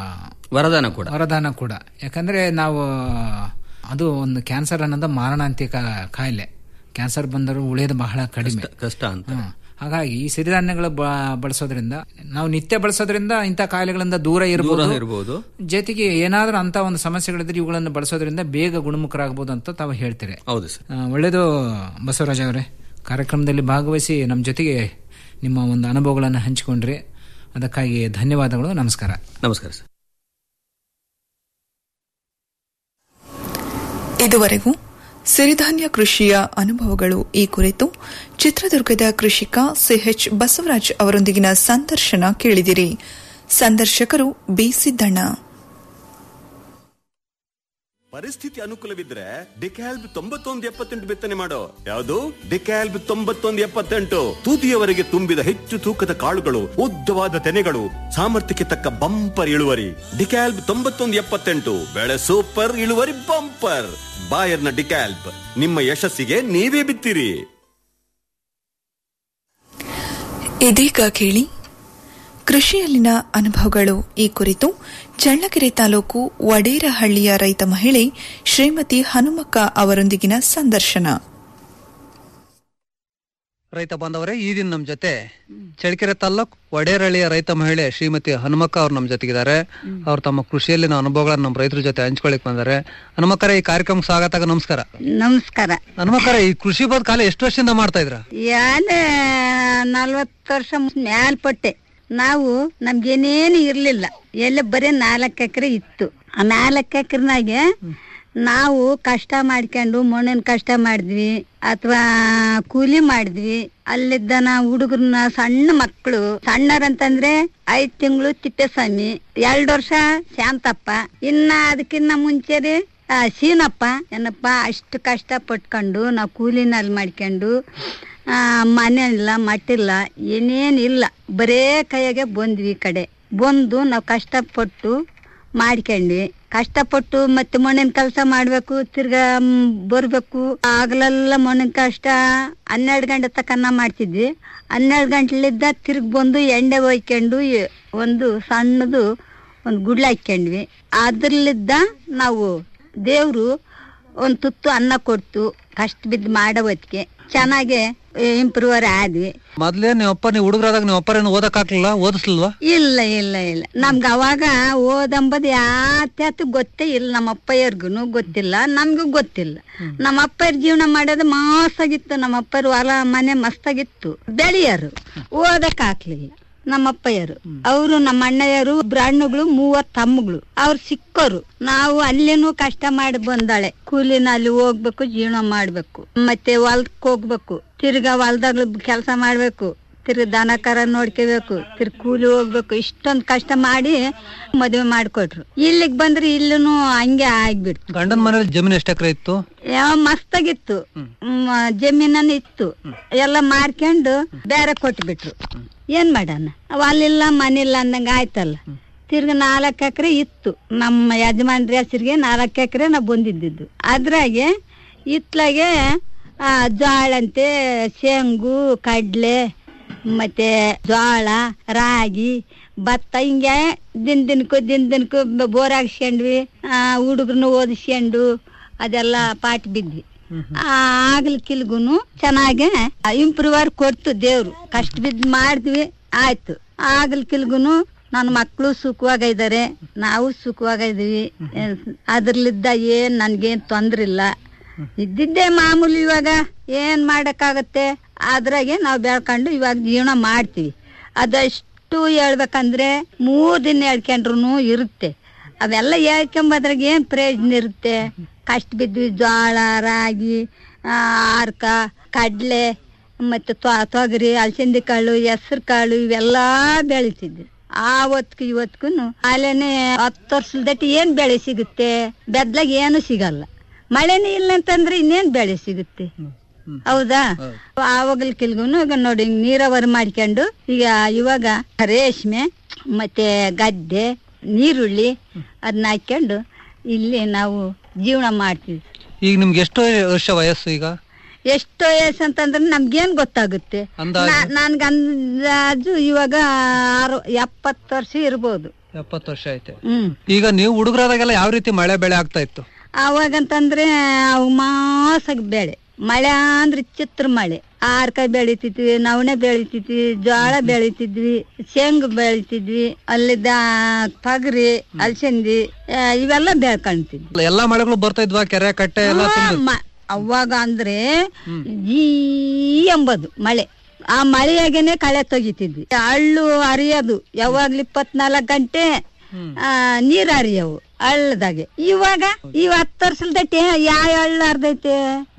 ವರದಾನ ಕೂಡ ವರದಾನ ಕೂಡ ಯಾಕಂದ್ರೆ ನಾವು ಅದು ಒಂದು ಕ್ಯಾನ್ಸರ್ ಅನ್ನೋದು ಮಾರಣಾಂತಿಕ ಕಾಯಿಲೆ ಕ್ಯಾನ್ಸರ್ ಬಂದರೂ ಉಳಿಯೋದು ಬಹಳ ಕಡಿಮೆ ಕಷ್ಟ ಅಂತ ಹ್ಮ್. ಹಾಗಾಗಿ ಈ ಸಿರಿಧಾನ್ಯಗಳು ಬ- ಬಳಸೋದ್ರಿಂದ ನಾವು ನಿತ್ಯ ಬಳಸೋದ್ರಿಂದ ಇಂಥ ಕಾಯಿಲೆಗಳಿಂದ ದೂರ ಇರಬಹುದು ಇರ್ಬೋದು ಜೊತೆಗೆ ಏನಾದ್ರೂ ಅಂತ ಒಂದು ಸಮಸ್ಯೆಗಳಿದ್ರೆ ಇವುಗಳನ್ನು ಬಳಸೋದ್ರಿಂದ ಬೇಗ ಗುಣಮುಖರಾಗಬಹುದು ಅಂತ ತಾವು ಹೇಳ್ತೀರಿ ಹೌದು ಸರ್ ಆ, ಒಳ್ಳೆಯದು ಬಸವರಾಜ್ ಅವರೇ ಕಾರ್ಯಕ್ರಮದಲ್ಲಿ ಭಾಗವಹಿಸಿ ನಮ್ಮ ಜೊತೆಗೆ ನಿಮ್ಮ ಒಂದು ಅನುಭವಗಳನ್ನು ಹಂಚಿಕೊಂಡ್ರಿ ಅದಕ್ಕಾಗಿ ಧನ್ಯವಾದಗಳು ನಮಸ್ಕಾರ ನಮಸ್ಕಾರ ಸರ್ ಇದುವರೆಗೂ ಸಿರಿಧಾನ್ಯ ಕೃಷಿಯ ಅನುಭವಗಳು ಈ ಕುರಿತು ಚಿತ್ರದುರ್ಗದ ಕೃಷಿಕ ಸಿಎಚ್ ಬಸವರಾಜ್ ಅವರೊಂದಿಗಿನ ಸಂದರ್ಶನ ಕೇಳಿದಿರಿ ಸಂದರ್ಶಕರು ಬಿ ಸಿದ್ದಣ್ಣ ಪರಿಸ್ಥಿತಿ ಅನುಕೂಲವಿದ್ರೆ ಡಿಕ್ಯಾಲ್ಬ್ ತೊಂಬತ್ತೊಂದು ಎಪ್ಪತ್ತೆಂಟು ಬಿತ್ತನೆ ಮಾಡೋ ಯಾವುದು ಡಿಕ್ಯಾಲ್ಬ್ ತೊಂಬತ್ತೊಂದು ಎಪ್ಪತ್ತೆಂಟು ತುದಿಯವರೆಗೆ ತುಂಬಿದ ಹೆಚ್ಚು ತೂಕದ ಕಾಳುಗಳು ಉದ್ದವಾದ ತೆನೆಗಳು ಸಾಮರ್ಥ್ಯಕ್ಕೆ ತಕ್ಕ ಬಂಪರ್ ಇಳುವರಿ ಡಿಕ್ಯಾಲ್ಬ್ ತೊಂಬತ್ತೊಂದು ಎಪ್ಪತ್ತೆಂಟು ಬೆಳೆ ಸೂಪರ್ ಇಳುವರಿ ಬಂಪರ್ ಬಾಯರ್ನ ಡಿಕ್ಯಾಲ್ಬ್ ನಿಮ್ಮ ಯಶಸ್ಸಿಗೆ ನೀವೇ ಬಿತ್ತಿರಿ ಇದೀಗ ಕೇಳಿ ಕೃಷಿಯಲ್ಲಿನ ಅನುಭವಗಳು ಈ ಕುರಿತು ಚಳ್ಳಕೆರೆ ತಾಲೂಕು ವಡೇರಹಳ್ಳಿಯ ರೈತ ಮಹಿಳೆ ಶ್ರೀಮತಿ ಹನುಮಕ್ಕ ಅವರೊಂದಿಗಿನ ಸಂದರ್ಶನ ರೈತ ಬಾಂಧವರೇ ಈ ದಿನ ನಮ್ಮ ಜೊತೆ ಚಳ್ಳಕೆರೆ ತಾಲ್ಲೂಕ್ ವಡೇರಳ್ಳಿಯ ರೈತ ಮಹಿಳೆ ಶ್ರೀಮತಿ ಹನುಮಕ್ಕ ಅವ್ರು ನಮ್ಮ ಜೊತೆಗಿದ್ದಾರೆ ಅವ್ರು ತಮ್ಮ ಕೃಷಿಯಲ್ಲಿನ ಅನುಭವಗಳನ್ನ ನಮ್ಮ ರೈತರ ಜೊತೆ ಹಂಚ್ಕೊಳಿಕ್ ಬಂದಾರೆ ಹನುಮಕ್ಕರ ಈ ಕಾರ್ಯಕ್ರಮಕ್ಕೆ ಸ್ವಾಗತ ನಮಸ್ಕಾರ ನಮಸ್ಕಾರ ಹನುಮಕ್ಕರ ಈ ಕೃಷಿ ಬದ್ ಕಾಲ ಎಷ್ಟು ವರ್ಷದಿಂದ ಮಾಡ್ತಾ ಇದ್ರ ಯಾಲೆ ನಲ್ವತ್ತು ವರ್ಷ ಮೇಲ್ಪಟ್ಟೆ ನಾವು ನಮ್ಗೇನೇನು ಇರ್ಲಿಲ್ಲ ಎಲ್ಲ ಬರೀ ನಾಲ್ಕು ಎಕರೆ ಇತ್ತು ಆ ನಾಲ್ಕು ಎಕರೆನಾಗೆ ನಾವು ಕಷ್ಟ ಮಾಡ್ಕೊಂಡು ಮಣ್ಣಿನ ಕಷ್ಟ ಮಾಡಿದ್ವಿ ಅಥವಾ ಕೂಲಿ ಮಾಡಿದ್ವಿ ಅಲ್ಲಿದ್ದ ನಾವು ಹುಡುಗರನ್ನ ಸಣ್ಣ ಮಕ್ಕಳು ಸಣ್ಣರಂತಂದ್ರೆ ಐದ್ ತಿಂಗಳು ತಿಪ್ಪೇಸ್ವಾಮಿ ಎರಡು ವರ್ಷ ಶಾಂತಪ್ಪ ಇನ್ನ ಅದಕ್ಕಿನ್ನ ಮುಂಚೆ ರೀ ಆ, ಸೀನಪ್ಪ ಏನಪ್ಪ ಅಷ್ಟು ಕಷ್ಟ ಪಟ್ಕೊಂಡು ನಾವು ಕೂಲಿನಲ್ಲಿ ಮಾಡ್ಕೊಂಡು ಆ, ಮನೆ ಇಲ್ಲ ಮಟ್ಟಿಲ್ಲ ಏನೇನಿಲ್ಲ ಬರೇ ಕೈಯಾಗೆ ಬಂದ್ವಿ ಈ ಕಡೆ ಬಂದು ನಾವು ಕಷ್ಟಪಟ್ಟು ಮಾಡ್ಕೊಂಡ್ವಿ ಕಷ್ಟಪಟ್ಟು ಮತ್ತೆ ಮಣ್ಣಿನ ಕೆಲಸ ಮಾಡ್ಬೇಕು ತಿರ್ಗಾ ಮ್, ಬರ್ಬೇಕು ಆಗ್ಲೆಲ್ಲ ಮಣ್ಣಿನ ಕಷ್ಟ ಹನ್ನೆರಡು ಗಂಟೆ ತಕನ ಮಾಡ್ತಿದ್ವಿ ಹನ್ನೆರಡು ಗಂಟೆಲಿದ್ದ ತಿರ್ಗ್ ಬಂದು ಎಣ್ಣೆ ಒಯ್ಕೊಂಡು ಎ- ಒಂದು ಸಣ್ಣದು ಒಂದು ಗುಡ್ಲ ಹಾಕ್ಕೊಂಡ್ವಿ ಅದ್ರಲ್ಲಿದ್ದ ನಾವು ದೇವ್ರು ಒಂದ್ ತುತ್ತು ಅನ್ನ ಕೊಡ್ತು ಕಷ್ಟ ಬಿದ್ದು ಮಾಡೋ ಹೊತ್ತಿಗೆ ಚೆನ್ನಾಗಿ ಇಂಪ್ರೂವರ್ ಆದ್ವಿ ಮೊದ್ಲೇ ನೀವು ಅಪ್ಪ ನೀವು ಹುಡುಗರಾದಾಗ ನೀವು ಅಪ್ಪರೇನು ಓದಕ್ ಹಾಕ್ಲಿಲ್ಲ ಓದಿಸ್ಲಿಲ್ವಾ ಇಲ್ಲ ಇಲ್ಲ ಇಲ್ಲ ನಮ್ಗೆ ಅವಾಗ ಓದಂಬದು ಯಾತ್ಯಾತು ಗೊತ್ತೇ ಇಲ್ಲ ನಮ್ಮ ಅಪ್ಪಯ್ಯರ್ಗು ಗೊತ್ತಿಲ್ಲ ನಮ್ಗೂ ಗೊತ್ತಿಲ್ಲ ನಮ್ಮ ಅಪ್ಪಯ್ಯರ್ ಜೀವನ ಮಾಡೋದು ಮಾಸಾಗಿತ್ತು ನಮ್ಮ ಅಪ್ಪಯ್ಯರ್ ಹೊಲ ಮನೆ ಮಸ್ತಾಗಿತ್ತು ಬೆಳೆಯರು ಓದಕ್ ಹಾಕ್ಲಿಲ್ಲ ನಮ್ಮ ಅಪ್ಪಯ್ಯರು ಅವರು ನಮ್ಮ ಅಣ್ಣಯ್ಯರು ಬ್ರಾಹ್ಮಣಗಳು ಮೂವತ್ ತಮ್ಮಗಳು ಅವ್ರು ಸಿಕ್ಕೋರು ನಾವು ಅಲ್ಲಿನೂ ಕಷ್ಟ ಮಾಡಿ ಬಂದಾಳೆ ಕೂಲಿನ ಅಲ್ಲಿ ಹೋಗ್ಬೇಕು ಜೀವನ ಮಾಡ್ಬೇಕು ಮತ್ತೆ ಹೊಲ್ಕ್ ಹೋಗ್ಬೇಕು ತಿರ್ಗಾ ಹೊಲ್ದಾಗ್ಲು ಕೆಲಸ ಮಾಡ್ಬೇಕು ತಿರ್ಗಿ ದನ ಕರ ನೋಡ್ಕೋಬೇಕು ತಿರ್ಗಿ ಕೂಲಿ ಹೋಗ್ಬೇಕು ಇಷ್ಟೊಂದು ಕಷ್ಟ ಮಾಡಿ ಮದುವೆ ಮಾಡ್ಕೊಟ್ರು ಇಲ್ಲಿಗ್ ಬಂದ್ರೆ ಇಲ್ಲೂ ಹಂಗೆ ಆಗ್ಬಿಡ್ತು ಗಂಡನ ಮನೇಲಿ ಜಮೀನು ಎಷ್ಟು ಎಕರೆ ಇತ್ತು ಯಾವ ಮಸ್ತಾಗಿತ್ತು ಮ್, ಜಮೀನನ್ನ ಇತ್ತು ಎಲ್ಲ ಮಾರ್ಕೊಂಡು ಬೇರೆ ಕೊಟ್ಬಿಟ್ರು ಏನ್ ಮಾಡೋಣ ಅವ್ ಅಲ್ಲಿಲ್ಲ ಮನಿಲ್ಲ ಅಂದಂಗ ಆಯ್ತಲ್ಲ ತಿರ್ಗ ನಾಲ್ಕು ಎಕರೆ ಇತ್ತು ನಮ್ಮ ಯಜಮಾನ್ರ ಹೆಸರಿಗೆ ನಾಲ್ಕು ಎಕರೆ ನಾವು ಬಂದಿದ್ದು ಅದ್ರಾಗೆ ಇತ್ಲಾಗೆ ಆ, ಜೋಳಂತೆ ಶೇಂಗು ಕಡ್ಲೆ ಮತ್ತೆ ಜೋಳ ರಾಗಿ ಭತ್ತ ಹಿಂಗೆ ದಿನ ದಿನಕ್ಕೂ ದಿನ ದಿನಕ್ಕೂ ಬೋರ್ ಹಾಕ್ಸ್ಕೊಂಡ್ವಿ ಹುಡುಗರನ್ನ ಓದಿಸ್ಕೊಂಡು ಅದೆಲ್ಲ ಪಾಟ್ ಬಿದ್ವಿ ಆಗ್ಲಿಕ್ಕಿಲ್ಗುನು ಚೆನ್ನಾಗೆ ಇಂಪ್ರೂವರ್ ಕೊಡ್ತು ದೇವ್ರು ಕಷ್ಟ ಬಿದ್ದು ಮಾಡಿದ್ವಿ ಆಯ್ತು ಆಗ್ಲಿಕ್ಕಿಲ್ಗುನು ನನ್ನ ಮಕ್ಕಳು ಸುಖವಾಗ ಇದಾರೆ ನಾವು ಸುಖವಾಗ ಇದೀವಿ ಅದ್ರಲ್ಲಿದ್ದ ಏನ್ ನನ್ಗೇನ್ ತೊಂದ್ರೆ ಇಲ್ಲ ಇದ್ದಿದ್ದೇ ಮಾಮೂಲಿ ಇವಾಗ ಏನ್ ಮಾಡಕ್ಕಾಗತ್ತೆ ಅದ್ರಾಗೆ ನಾವು ಬೆಳ್ಕೊಂಡು ಇವಾಗ ಜೀವನ ಮಾಡ್ತೀವಿ ಅದಷ್ಟು ಹೇಳ್ಬೇಕಂದ್ರೆ ಮೂರ್ ದಿನ ಹೇಳ್ಕೊಂಡ್ರು ಇರುತ್ತೆ ಅವೆಲ್ಲ ಹೇಳ್ಕೊಂಬದ್ರಾಗ ಏನ್ ಪ್ರಯೋಜನ ಇರುತ್ತೆ ಕಷ್ಟ ಬಿದ್ವಿ ಜೋಳ ರಾಗಿ ಆ, ಆರ್ಕ ಕಡ್ಲೆ ಮತ್ತೆ ತ್ವ- ತೊಗರಿ ಅಲಸಂದಿ ಕಾಳು ಹೆಸರು ಕಾಳು ಇವೆಲ್ಲಾ ಬೆಳಿತಿದ್ವಿ ಆ ಹೊತ್ಕು ಇವತ್ಕು ಅಲ್ಲೇನೆ ಹತ್ತು ವರ್ಷದಟ್ಟಿ ಏನ್ ಬೆಳೆ ಸಿಗುತ್ತೆ ಬೆದ್ಲಾಗ ಏನು ಸಿಗಲ್ಲ ಮಳೆನೇ ಇಲ್ಲ ಅಂತಂದ್ರೆ ಇನ್ನೇನ್ ಬೆಳೆ ಸಿಗುತ್ತೆ ಹೌದಾ ಆವಾಗಲ್ ಕೆಲ್ಗುನು ಈಗ ನೋಡಿ ಹಿಂಗ್ ನೀರಾವರಿ ಮಾಡ್ಕೊಂಡು ಈಗ ಇವಾಗ ರೇಷ್ಮೆ ಮತ್ತೆ ಗದ್ದೆ ನೀರುಳ್ಳಿ ಅದನ್ನ ಹಾಕೊಂಡು ಇಲ್ಲಿ ನಾವು ಜೀವನ ಮಾಡ್ತೀವಿ ಈಗ ನಿಮ್ಗೆ ಎಷ್ಟು ವರ್ಷ ವಯಸ್ಸು ಈಗ ಎಷ್ಟು ವಯಸ್ಸು ಅಂತಂದ್ರೆ ನಮ್ಗೇನ್ ಗೊತ್ತಾಗುತ್ತೆ ಅಂದಾಜು? ನಾ- ನನ್ಗೆ ಅಂದಾಜು ಇವಾಗ ಆರು ಎಪ್ಪತ್ತು ವರ್ಷ ಇರ್ಬೋದು ಎಪ್ಪತ್ತು ವರ್ಷ ಐತೆ ಹ್ಮ್ ಈಗ ನೀವು ಹುಡುಗರಾದಾಗೆಲ್ಲ ಯಾವ ರೀತಿ ಮಳೆ ಬೆಳೆ ಆಗ್ತಾ ಇತ್ತು ಅವಾಗಂತಂದ್ರೆ ಅವು ಮಾಸಾಗ ಬೆಳೆ ಮಳೆ ಅಂದ್ರೆ ಚಿತ್ರ ಮಳೆ ಆರ್ಕಾಯಿ ಬೆಳಿತಿದ್ವಿ ನವಣೆ ಬೆಳಿತಿದ್ವಿ ಜೋಳ ಬೆಳಿತಿದ್ವಿ ಶೇಂಗು ಬೆಳಿತಿದ್ವಿ ಅಲ್ಲಿದ್ದ ತೊಗರಿ ಅಲಸಂದಿ ಆ, ಇವೆಲ್ಲ ಬೆಳ್ಕೊಂತಿದ್ವಿ ಎಲ್ಲಾ ಮಳೆಗಳು ಬರ್ತಾ ಇದ್ವಾ ಕೆರೆ ಕಟ್ಟೆ ಎಲ್ಲ ತುಂಬಿ ಮ- ಅವಾಗ ಅಂದ್ರೆ ಈ ಎಂಬುದು ಮಳೆ ಆ ಮಳೆಯಾಗೇನೆ ಕಳೆ ತೆಗಿತಿದ್ವಿ ಹಳ್ಳು ಹರಿಯೋದು ಯಾವಾಗ್ಲೂ ಇಪ್ಪತ್ನಾಲ್ಕು ಗಂಟೆ ಆ, ನೀರ್ ಹರಿಯವು ಹಳ್ಳದಾಗೆ ಇವಾಗ ಇವ್ ಹತ್ತು ವರ್ಷದಟ್ಟೆ ಯಾವ ಹಳ್ಳ ಹರ್ದೈತೆ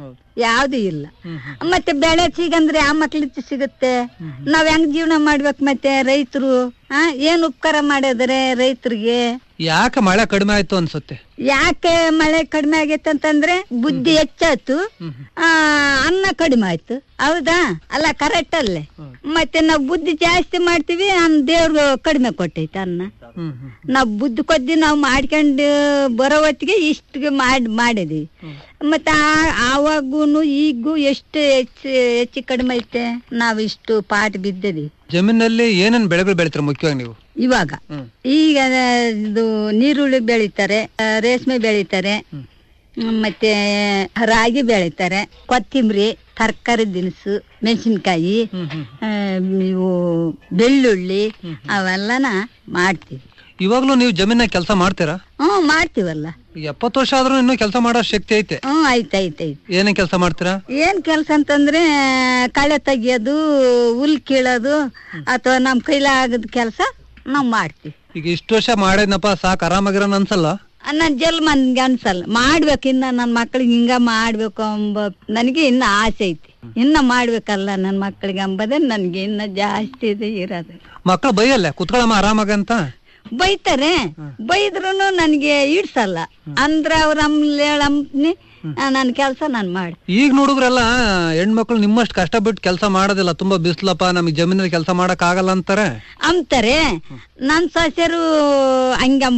ಯಾವ್ದು ಇಲ್ಲ ಮತ್ತೆ ಬೆಳೆ ಸಿಗಂದ್ರೆ ಆ ಮಕ್ಳಿಗೆ ಸಿಗುತ್ತೆ ನಾವ್ ಹೆಂಗ್ ಜೀವನ ಮಾಡ್ಬೇಕು ಮತ್ತೆ ರೈತರು ಆ ಏನ್ ಉಪಕಾರ ಮಾಡಿದ್ರೆ ರೈತರಿಗೆ ಯಾಕೆ ಮಳೆ ಕಡಿಮೆ ಆಯ್ತು ಅನ್ಸುತ್ತೆ ಯಾಕೆ ಮಳೆ ಕಡಿಮೆ ಆಗೈತೆ ಅಂತಂದ್ರೆ ಬುದ್ಧಿ ಹೆಚ್ಚಾಯ್ತು ಆ ಅನ್ನ ಕಡಿಮೆ ಆಯ್ತು ಹೌದಾ ಅಲ್ಲ ಕರೆಕ್ಟ್ ಅಲ್ಲೇ ಮತ್ತೆ ನಾವು ಬುದ್ಧಿ ಜಾಸ್ತಿ ಮಾಡ್ತೀವಿ ಅನ್ನ ದೇವ್ರು ಕಡಿಮೆ ಕೊಟ್ಟೈತೆ ಅನ್ನ ನಾವ್ ಬುದ್ಧಿ ಕೊದ್ದಿ ನಾವು ಮಾಡ್ಕೊಂಡು ಬರೋ ಹೊತ್ತಿಗೆ ಇಷ್ಟಿಗೆ ಮಾಡಿ ಮಾಡಿದೀವಿ ಮತ್ತೆ ಆ- ಆವಾಗೂನು ಈಗೂ ಎಷ್ಟು ಹೆಚ್ಚು ಹೆಚ್ಚು ಕಡಿಮೆ ಐತೆ ನಾವ್ ಇಷ್ಟು ಪಾಠ ಬಿದ್ದದೀವಿ ಜಮೀನಲ್ಲಿ ಏನೇನ್ ಬೆಳೆಗಳು ಬೆಳಿತೀರ ಮುಖ್ಯವಾಗಿ ನೀವು ಇವಾಗ ಈಗ ಇದು ನೀರುಳ್ಳಿ ಬೆಳಿತಾರೆ ಆ, ರೇಷ್ಮೆ ಬೆಳಿತಾರೆ ಹ್ಮ್, ಮತ್ತೆ ರಾಗಿ ಬೆಳಿತಾರೆ ಕೊತ್ತಿಂಬರಿ ತರಕಾರಿ ದಿನಸು ಮೆಣಸಿನ್ಕಾಯಿ ಆ, ಇವು ಬೆಳ್ಳುಳ್ಳಿ ಅವೆಲ್ಲನ ಮಾಡ್ತೀವಿ ಇವಾಗ್ಲೂ ನೀವು ಜಮೀನಾಗ ಕೆಲಸ ಮಾಡ್ತೀರಾ ಹ್ಮ್ ಮಾಡ್ತೀವಲ್ಲ ಈಗ ಎಪ್ಪತ್ತು ವರ್ಷ ಆದ್ರೂ ಇನ್ನೂ ಕೆಲಸ ಮಾಡೋ ಶಕ್ತಿ ಐತೆ ಹ್ಮ್ ಆಯ್ತಾಯ್ತಾಯ್ತು ಏನೇನ್ ಕೆಲಸ ಮಾಡ್ತೀರಾ ಏನ್ ಕೆಲ್ಸ ಅಂತಂದ್ರೆ ಕಳೆ ತೆಗಿಯೋದು ಹುಲ್ ಕೀಳೋದು ಅಥವಾ ನಮ್ ಕೈಲಾಗದ ಕೆಲ್ಸ ನಾವ್ ಮಾಡ್ತೀವಿ ಈಗ ಇಷ್ಟು ವರ್ಷ ಮಾಡಿದ್ನಪ್ಪ ಸಾಕ್ ಆರಾಮಾಗಿರೋನ್ ಅನ್ಸಲ್ಲ ನನ್ ಜಲ್ ನನ್ಗೆ ಅನ್ಸಲ್ಲ ಮಾಡ್ಬೇಕು ಇನ್ನ ನನ್ ಮಕ್ಳಿಗೆ ಹಿಂಗ ಮಾಡ್ಬೇಕು ಎಂಬ ನನಗೆ ಇನ್ನ ಆಸೆ ಐತಿ ಇನ್ನ ಮಾಡ್ಬೇಕಲ್ಲ ನನ್ ಮಕ್ಳಿಗೆ ಎಂಬುದೇ ನನ್ಗೆ ಇನ್ನ ಜಾಸ್ತಿ ಇದೆ ಇರೋದು ಮಕ್ಳು ಬೈಯಲ್ಲ ಕುತ್ಕೊಳಮ್ಮ ಆರಾಮಾಗ ಅಂತ ಬೈತಾರೆ ಬೈದ್ರು ನನ್ಗೆ ಇಡ್ಸಲ್ಲ ಅಂದ್ರ ಅವ್ರ ಹೇಳಂಪ್ನಿ ನನ್ ಕೆಲ್ಸ ನಾನ್ ಮಾಡಿ ಈಗ ಹುಡುಗರೆಲ್ಲ ಹೆಣ್ಮಕ್ಳು ನಿಮ್ಮಷ್ಟು ಕಷ್ಟಪಟ್ಟು ಕೆಲಸ ಮಾಡೋದಿಲ್ಲ ತುಂಬಾ ಬಿಸ್ಲಪ್ಪ ನಮಗೆ ಜಮೀನಲ್ಲಿ ಕೆಲಸ ಮಾಡಕ್ ಆಗಲ್ಲ ಅಂತಾರೆ ಅಂತಾರೆ ನನ್ ಸೊಸೆರು ಹಂಗಂಬಲ್ಲ